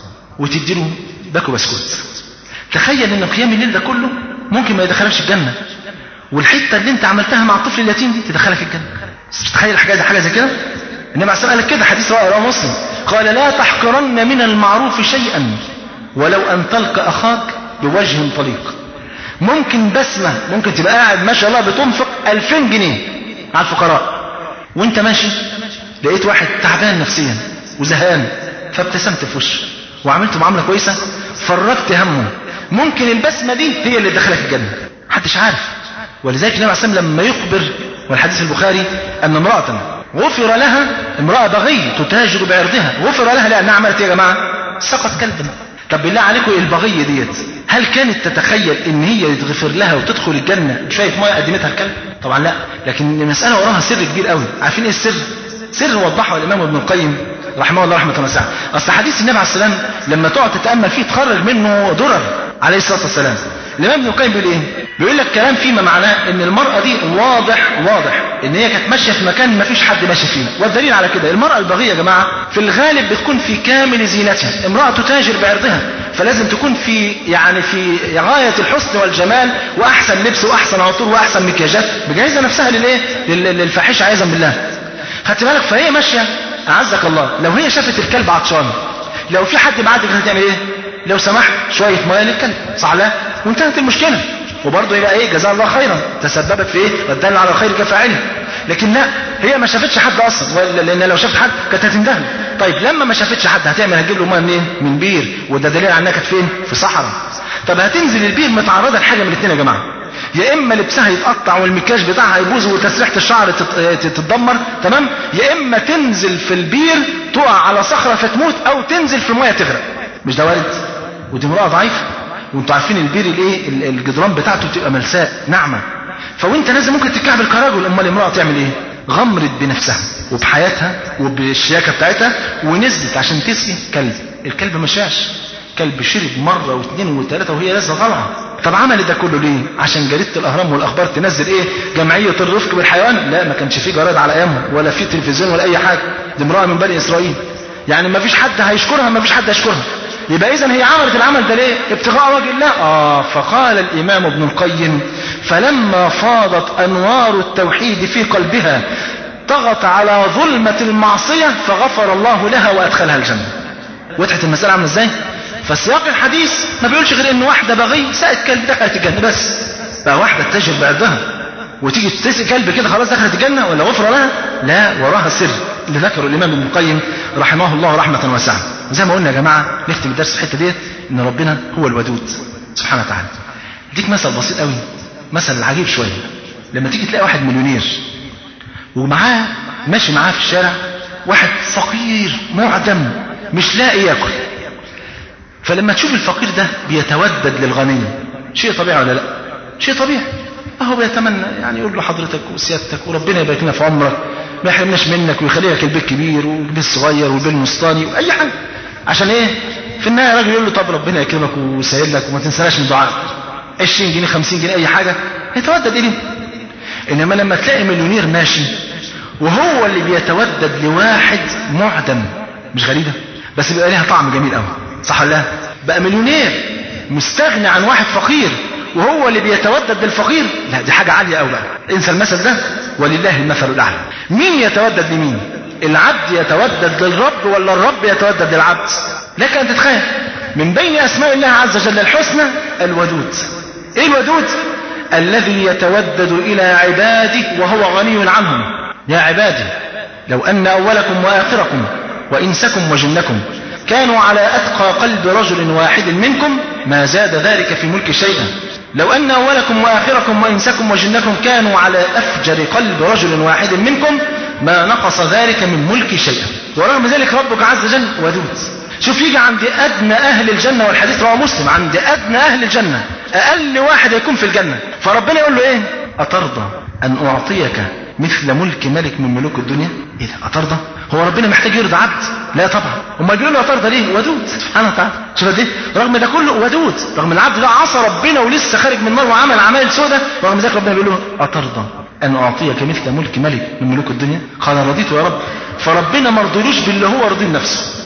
وتديله باكو بسكوت تخيل ان قيام الليل ده كله ممكن ما يدخلكش الجنه والحته اللي انت عملتها مع الطفل اليتيم دي تدخلك الجنه تخيل حاجه زي حاجه زي كده النبي عليه الصلاه والسلام قال كده حديث رواه مسلم قال لا تحقرن من المعروف شيئا ولو ان تلقى اخاك بوجه طليق ممكن بسمه ممكن تبقى قاعد ما شاء الله بتنفق 2000 جنيه على الفقراء وانت ماشي لقيت واحد تعبان نفسيا وزهقان فابتسمت في وشه وعملت معامله كويسه فرجت همه ممكن البسمه دي هي اللي تدخلك الجنه محدش عارف ولذلك النبي عليه الصلاه والسلام لما يخبر والحديث البخاري ان امراه غفر لها امراه بغي تتاجر بعرضها غفر لها لانها عملت ايه يا جماعه سقط كلبا طب بالله عليكم البغية ديت هل كانت تتخيل ان هي يتغفر لها وتدخل الجنة بشوية مية قدمتها الكلب طبعا لا لكن المسألة وراها سر كبير قوي عارفين ايه السر سر وضحه الامام ابن القيم رحمه الله رحمه واسعه اصل حديث النبي عليه السلام لما تقعد تتامل فيه تخرج منه درر عليه الصلاه والسلام الامام ابن القيم بيقول ايه بيقول لك كلام فيما معناه ان المراه دي واضح واضح ان هي كانت ماشيه في مكان ما فيش حد ماشي فيه والدليل على كده المراه البغيه يا جماعه في الغالب بتكون في كامل زينتها امراه تتاجر بعرضها فلازم تكون في يعني في غايه الحسن والجمال واحسن لبس واحسن عطور واحسن مكياجات مجهزه نفسها للايه لل- للفاحشه عياذا بالله خدت بالك فهي ماشيه اعزك الله لو هي شافت الكلب عطشان لو في حد معدي كانت هتعمل ايه لو سمحت شويه ميه للكلب صح لا وانتهت المشكله وبرضه يبقى ايه جزاها الله خيرا تسببت في ايه والدل على الخير كفاعله لكن لا هي ما شافتش حد اصلا ولا- لان لو شافت حد كانت هتندهله طيب لما ما شافتش حد هتعمل هتجيب له ميه منين من بير وده دليل على انها كانت فين في صحراء طب هتنزل البير متعرضه لحاجه من الاثنين يا جماعه يا اما لبسها يتقطع والمكياج بتاعها يبوظ وتسريحه الشعر تت- تتدمر تمام يا اما تنزل في البير تقع على صخره فتموت او تنزل في الميه تغرق مش ده وارد ودي امراه ضعيفه وانتوا عارفين البير الايه ال- الجدران بتاعته بتبقى ملساء ناعمه فوانت نازل ممكن تتكعبل كراجل امال المراه تعمل ايه غمرت بنفسها وبحياتها وبالشياكه بتاعتها ونزلت عشان تسقي كلب الكلب ما شاش كلب شرب مرة واثنين وثلاثة وهي لسه طالعة طب عمل ده كله ليه عشان جريدة الاهرام والاخبار تنزل ايه جمعية الرفق بالحيوان لا ما كانش فيه جرائد على ايامها ولا في تلفزيون ولا اي حاجة دي امرأة من بني اسرائيل يعني ما فيش حد هيشكرها ما فيش حد هيشكرها يبقى اذا هي عملت العمل ده ليه ابتغاء وجه الله اه فقال الامام ابن القيم فلما فاضت انوار التوحيد في قلبها طغت على ظلمة المعصية فغفر الله لها وادخلها الجنة وضحت المسألة عاملة ازاي فسياق الحديث ما بيقولش غير ان واحدة بغي ساقت كلب دخلت الجنة بس بقى واحدة تتاجر بعرضها وتيجي تسقي كلب كده خلاص دخلت الجنة ولا غفر لها لا وراها سر اللي ذكره الامام ابن القيم رحمه الله رحمة واسعة زي ما قلنا يا جماعة نختم الدرس في الحتة ديت ان ربنا هو الودود سبحانه وتعالى اديك مثل بسيط قوي مثل عجيب شوية لما تيجي تلاقي واحد مليونير ومعاه ماشي معاه في الشارع واحد فقير معدم مش لاقي ياكل فلما تشوف الفقير ده بيتودد للغني شيء طبيعي ولا لا شيء طبيعي اهو بيتمنى يعني يقول له حضرتك وسيادتك وربنا يبارك لنا في عمرك ما يحرمناش منك ويخلي لك البيت كبير والبيت صغير والبيت مستاني واي حاجه عشان ايه في النهايه الراجل يقول له طب ربنا يكرمك ويسهل لك وما تنساش من دعائك 20 جنيه 50 جنيه اي حاجه يتودد اليه انما لما تلاقي مليونير ماشي وهو اللي بيتودد لواحد معدم مش غريبه بس بيبقى ليها طعم جميل قوي صح ولا لا بقى مليونير مستغني عن واحد فقير وهو اللي بيتودد للفقير لا دي حاجه عاليه قوي بقى انسى المثل ده ولله المثل الاعلى مين يتودد لمين العبد يتودد للرب ولا الرب يتودد للعبد لك ان تتخيل من بين اسماء الله عز وجل الحسنى الودود ايه الودود الذي يتودد الى عباده وهو غني عنهم يا عبادي لو ان اولكم واخركم وانسكم وجنكم كانوا على اتقى قلب رجل واحد منكم ما زاد ذلك في ملك شيئا لو ان اولكم واخركم وانسكم وجنكم كانوا على افجر قلب رجل واحد منكم ما نقص ذلك من ملك شيئا ورغم ذلك ربك عز وجل ودود شوف يجي عند ادنى اهل الجنه والحديث رواه مسلم عند ادنى اهل الجنه اقل واحد يكون في الجنه فربنا يقول له ايه اترضى ان اعطيك مثل ملك ملك من ملوك الدنيا ايه ده اترضى هو ربنا محتاج يرضى عبد لا طبعا امال بيقول له اترضى ليه ودود سبحانه وتعالى شوف قد ايه رغم ده كله ودود رغم العبد ده عصى ربنا ولسه خارج من النار وعمل اعمال سودة رغم ذلك ربنا بيقول له اترضى ان اعطيك مثل ملك ملك من ملوك الدنيا قال رضيت يا رب فربنا ما رضيلوش باللي هو رضي نفسه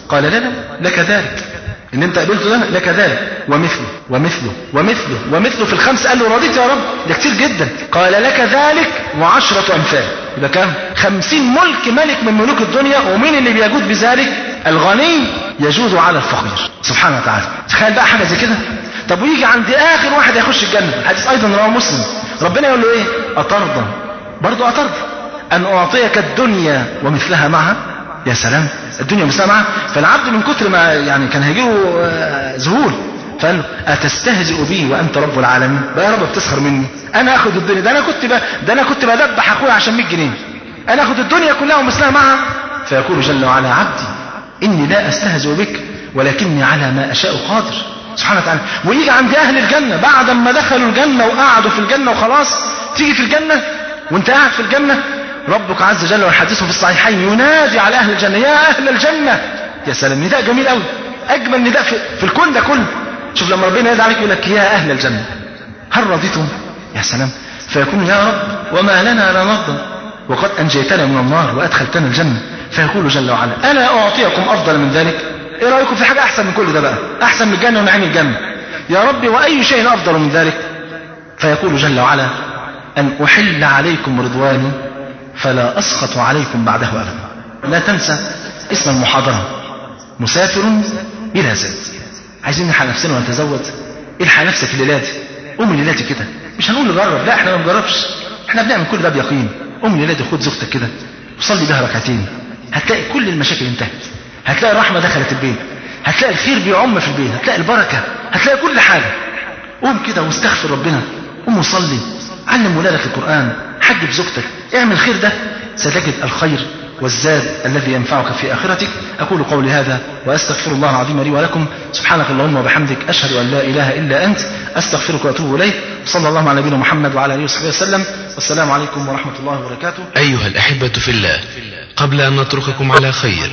قال لا لا لك ذلك ان انت قبلته ده لك ذلك ومثله ومثله ومثله ومثله في الخمس قال له رضيت يا رب ده كتير جدا قال لك ذلك وعشرة امثال يبقى كام خمسين ملك ملك من ملوك الدنيا ومين اللي بيجود بذلك الغني يجود على الفقير سبحانه وتعالى تخيل بقى حاجة زي كده طب ويجي عند اخر واحد هيخش الجنة حديث ايضا رواه مسلم ربنا يقول له ايه اترضى برضه اترضى ان اعطيك الدنيا ومثلها معها يا سلام الدنيا مثلها معها فالعبد من كتر ما يعني كان هيجيله آه، ذهول فقال له اتستهزئ بي وانت رب العالمين بقى يا رب بتسخر مني انا اخد الدنيا ده انا كنت ب... ده انا كنت بدبح اخويا عشان 100 جنيه انا اخد الدنيا كلها ومثلها معها فيقول جل وعلا عبدي اني لا استهزئ بك ولكني على ما اشاء قادر سبحانه وتعالى ويجي عند اهل الجنه بعد ما دخلوا الجنه وقعدوا في الجنه وخلاص تيجي في الجنه وانت قاعد في الجنه ربك عز وجل والحديث في الصحيحين ينادي على اهل الجنه يا اهل الجنه يا سلام نداء جميل قوي اجمل نداء في, في الكون ده كله شوف لما ربنا ينادي عليك يقول لك يا اهل الجنه هل رضيتم يا سلام فيكون يا رب وما لنا لا نرضى وقد انجيتنا من النار وادخلتنا الجنه فيقول جل وعلا الا اعطيكم افضل من ذلك ايه رايكم في حاجه احسن من كل ده بقى احسن من الجنه ونعيم الجنه يا رب واي شيء افضل من ذلك فيقول جل وعلا ان احل عليكم رضواني فلا اسخط عليكم بعده ابدا لا تنسى اسم المحاضره مسافر بلا زاد عايزين نلحق نفسنا ونتزود الحق نفسك الليله دي قوم الليله دي كده مش هنقول نجرب لا احنا ما بنجربش احنا بنعمل كل ده بيقين قوم الليله دي خد زوجتك كده وصلي بها ركعتين هتلاقي كل المشاكل انتهت هتلاقي الرحمه دخلت البيت هتلاقي الخير بيعم في البيت هتلاقي البركه هتلاقي كل حاجه قوم كده واستغفر ربنا قوم وصلي علم ولادك القران حجب زوجتك اعمل خير ده ستجد الخير والزاد الذي ينفعك في آخرتك أقول قولي هذا وأستغفر الله العظيم لي ولكم سبحانك اللهم وبحمدك أشهد أن لا إله إلا أنت أستغفرك وأتوب إليك صلى الله على نبينا محمد وعلى آله وصحبه وسلم والسلام عليكم ورحمة الله وبركاته أيها الأحبة في الله قبل أن نترككم على خير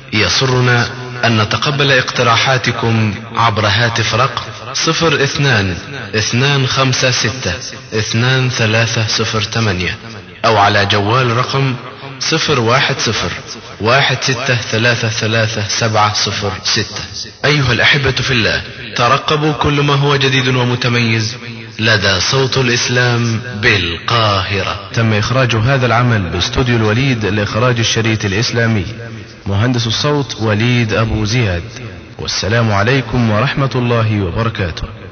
يسرنا أن نتقبل اقتراحاتكم عبر هاتف رقم صفر اثنان اثنان خمسة ستة اثنان ثلاثة صفر ثمانية أو على جوال رقم صفر واحد صفر واحد ستة ثلاثة ثلاثة سبعة صفر ستة أيها الأحبة في الله ترقبوا كل ما هو جديد ومتميز لدى صوت الإسلام بالقاهرة تم إخراج هذا العمل باستوديو الوليد لإخراج الشريط الإسلامي مهندس الصوت وليد أبو زياد والسلام عليكم ورحمة الله وبركاته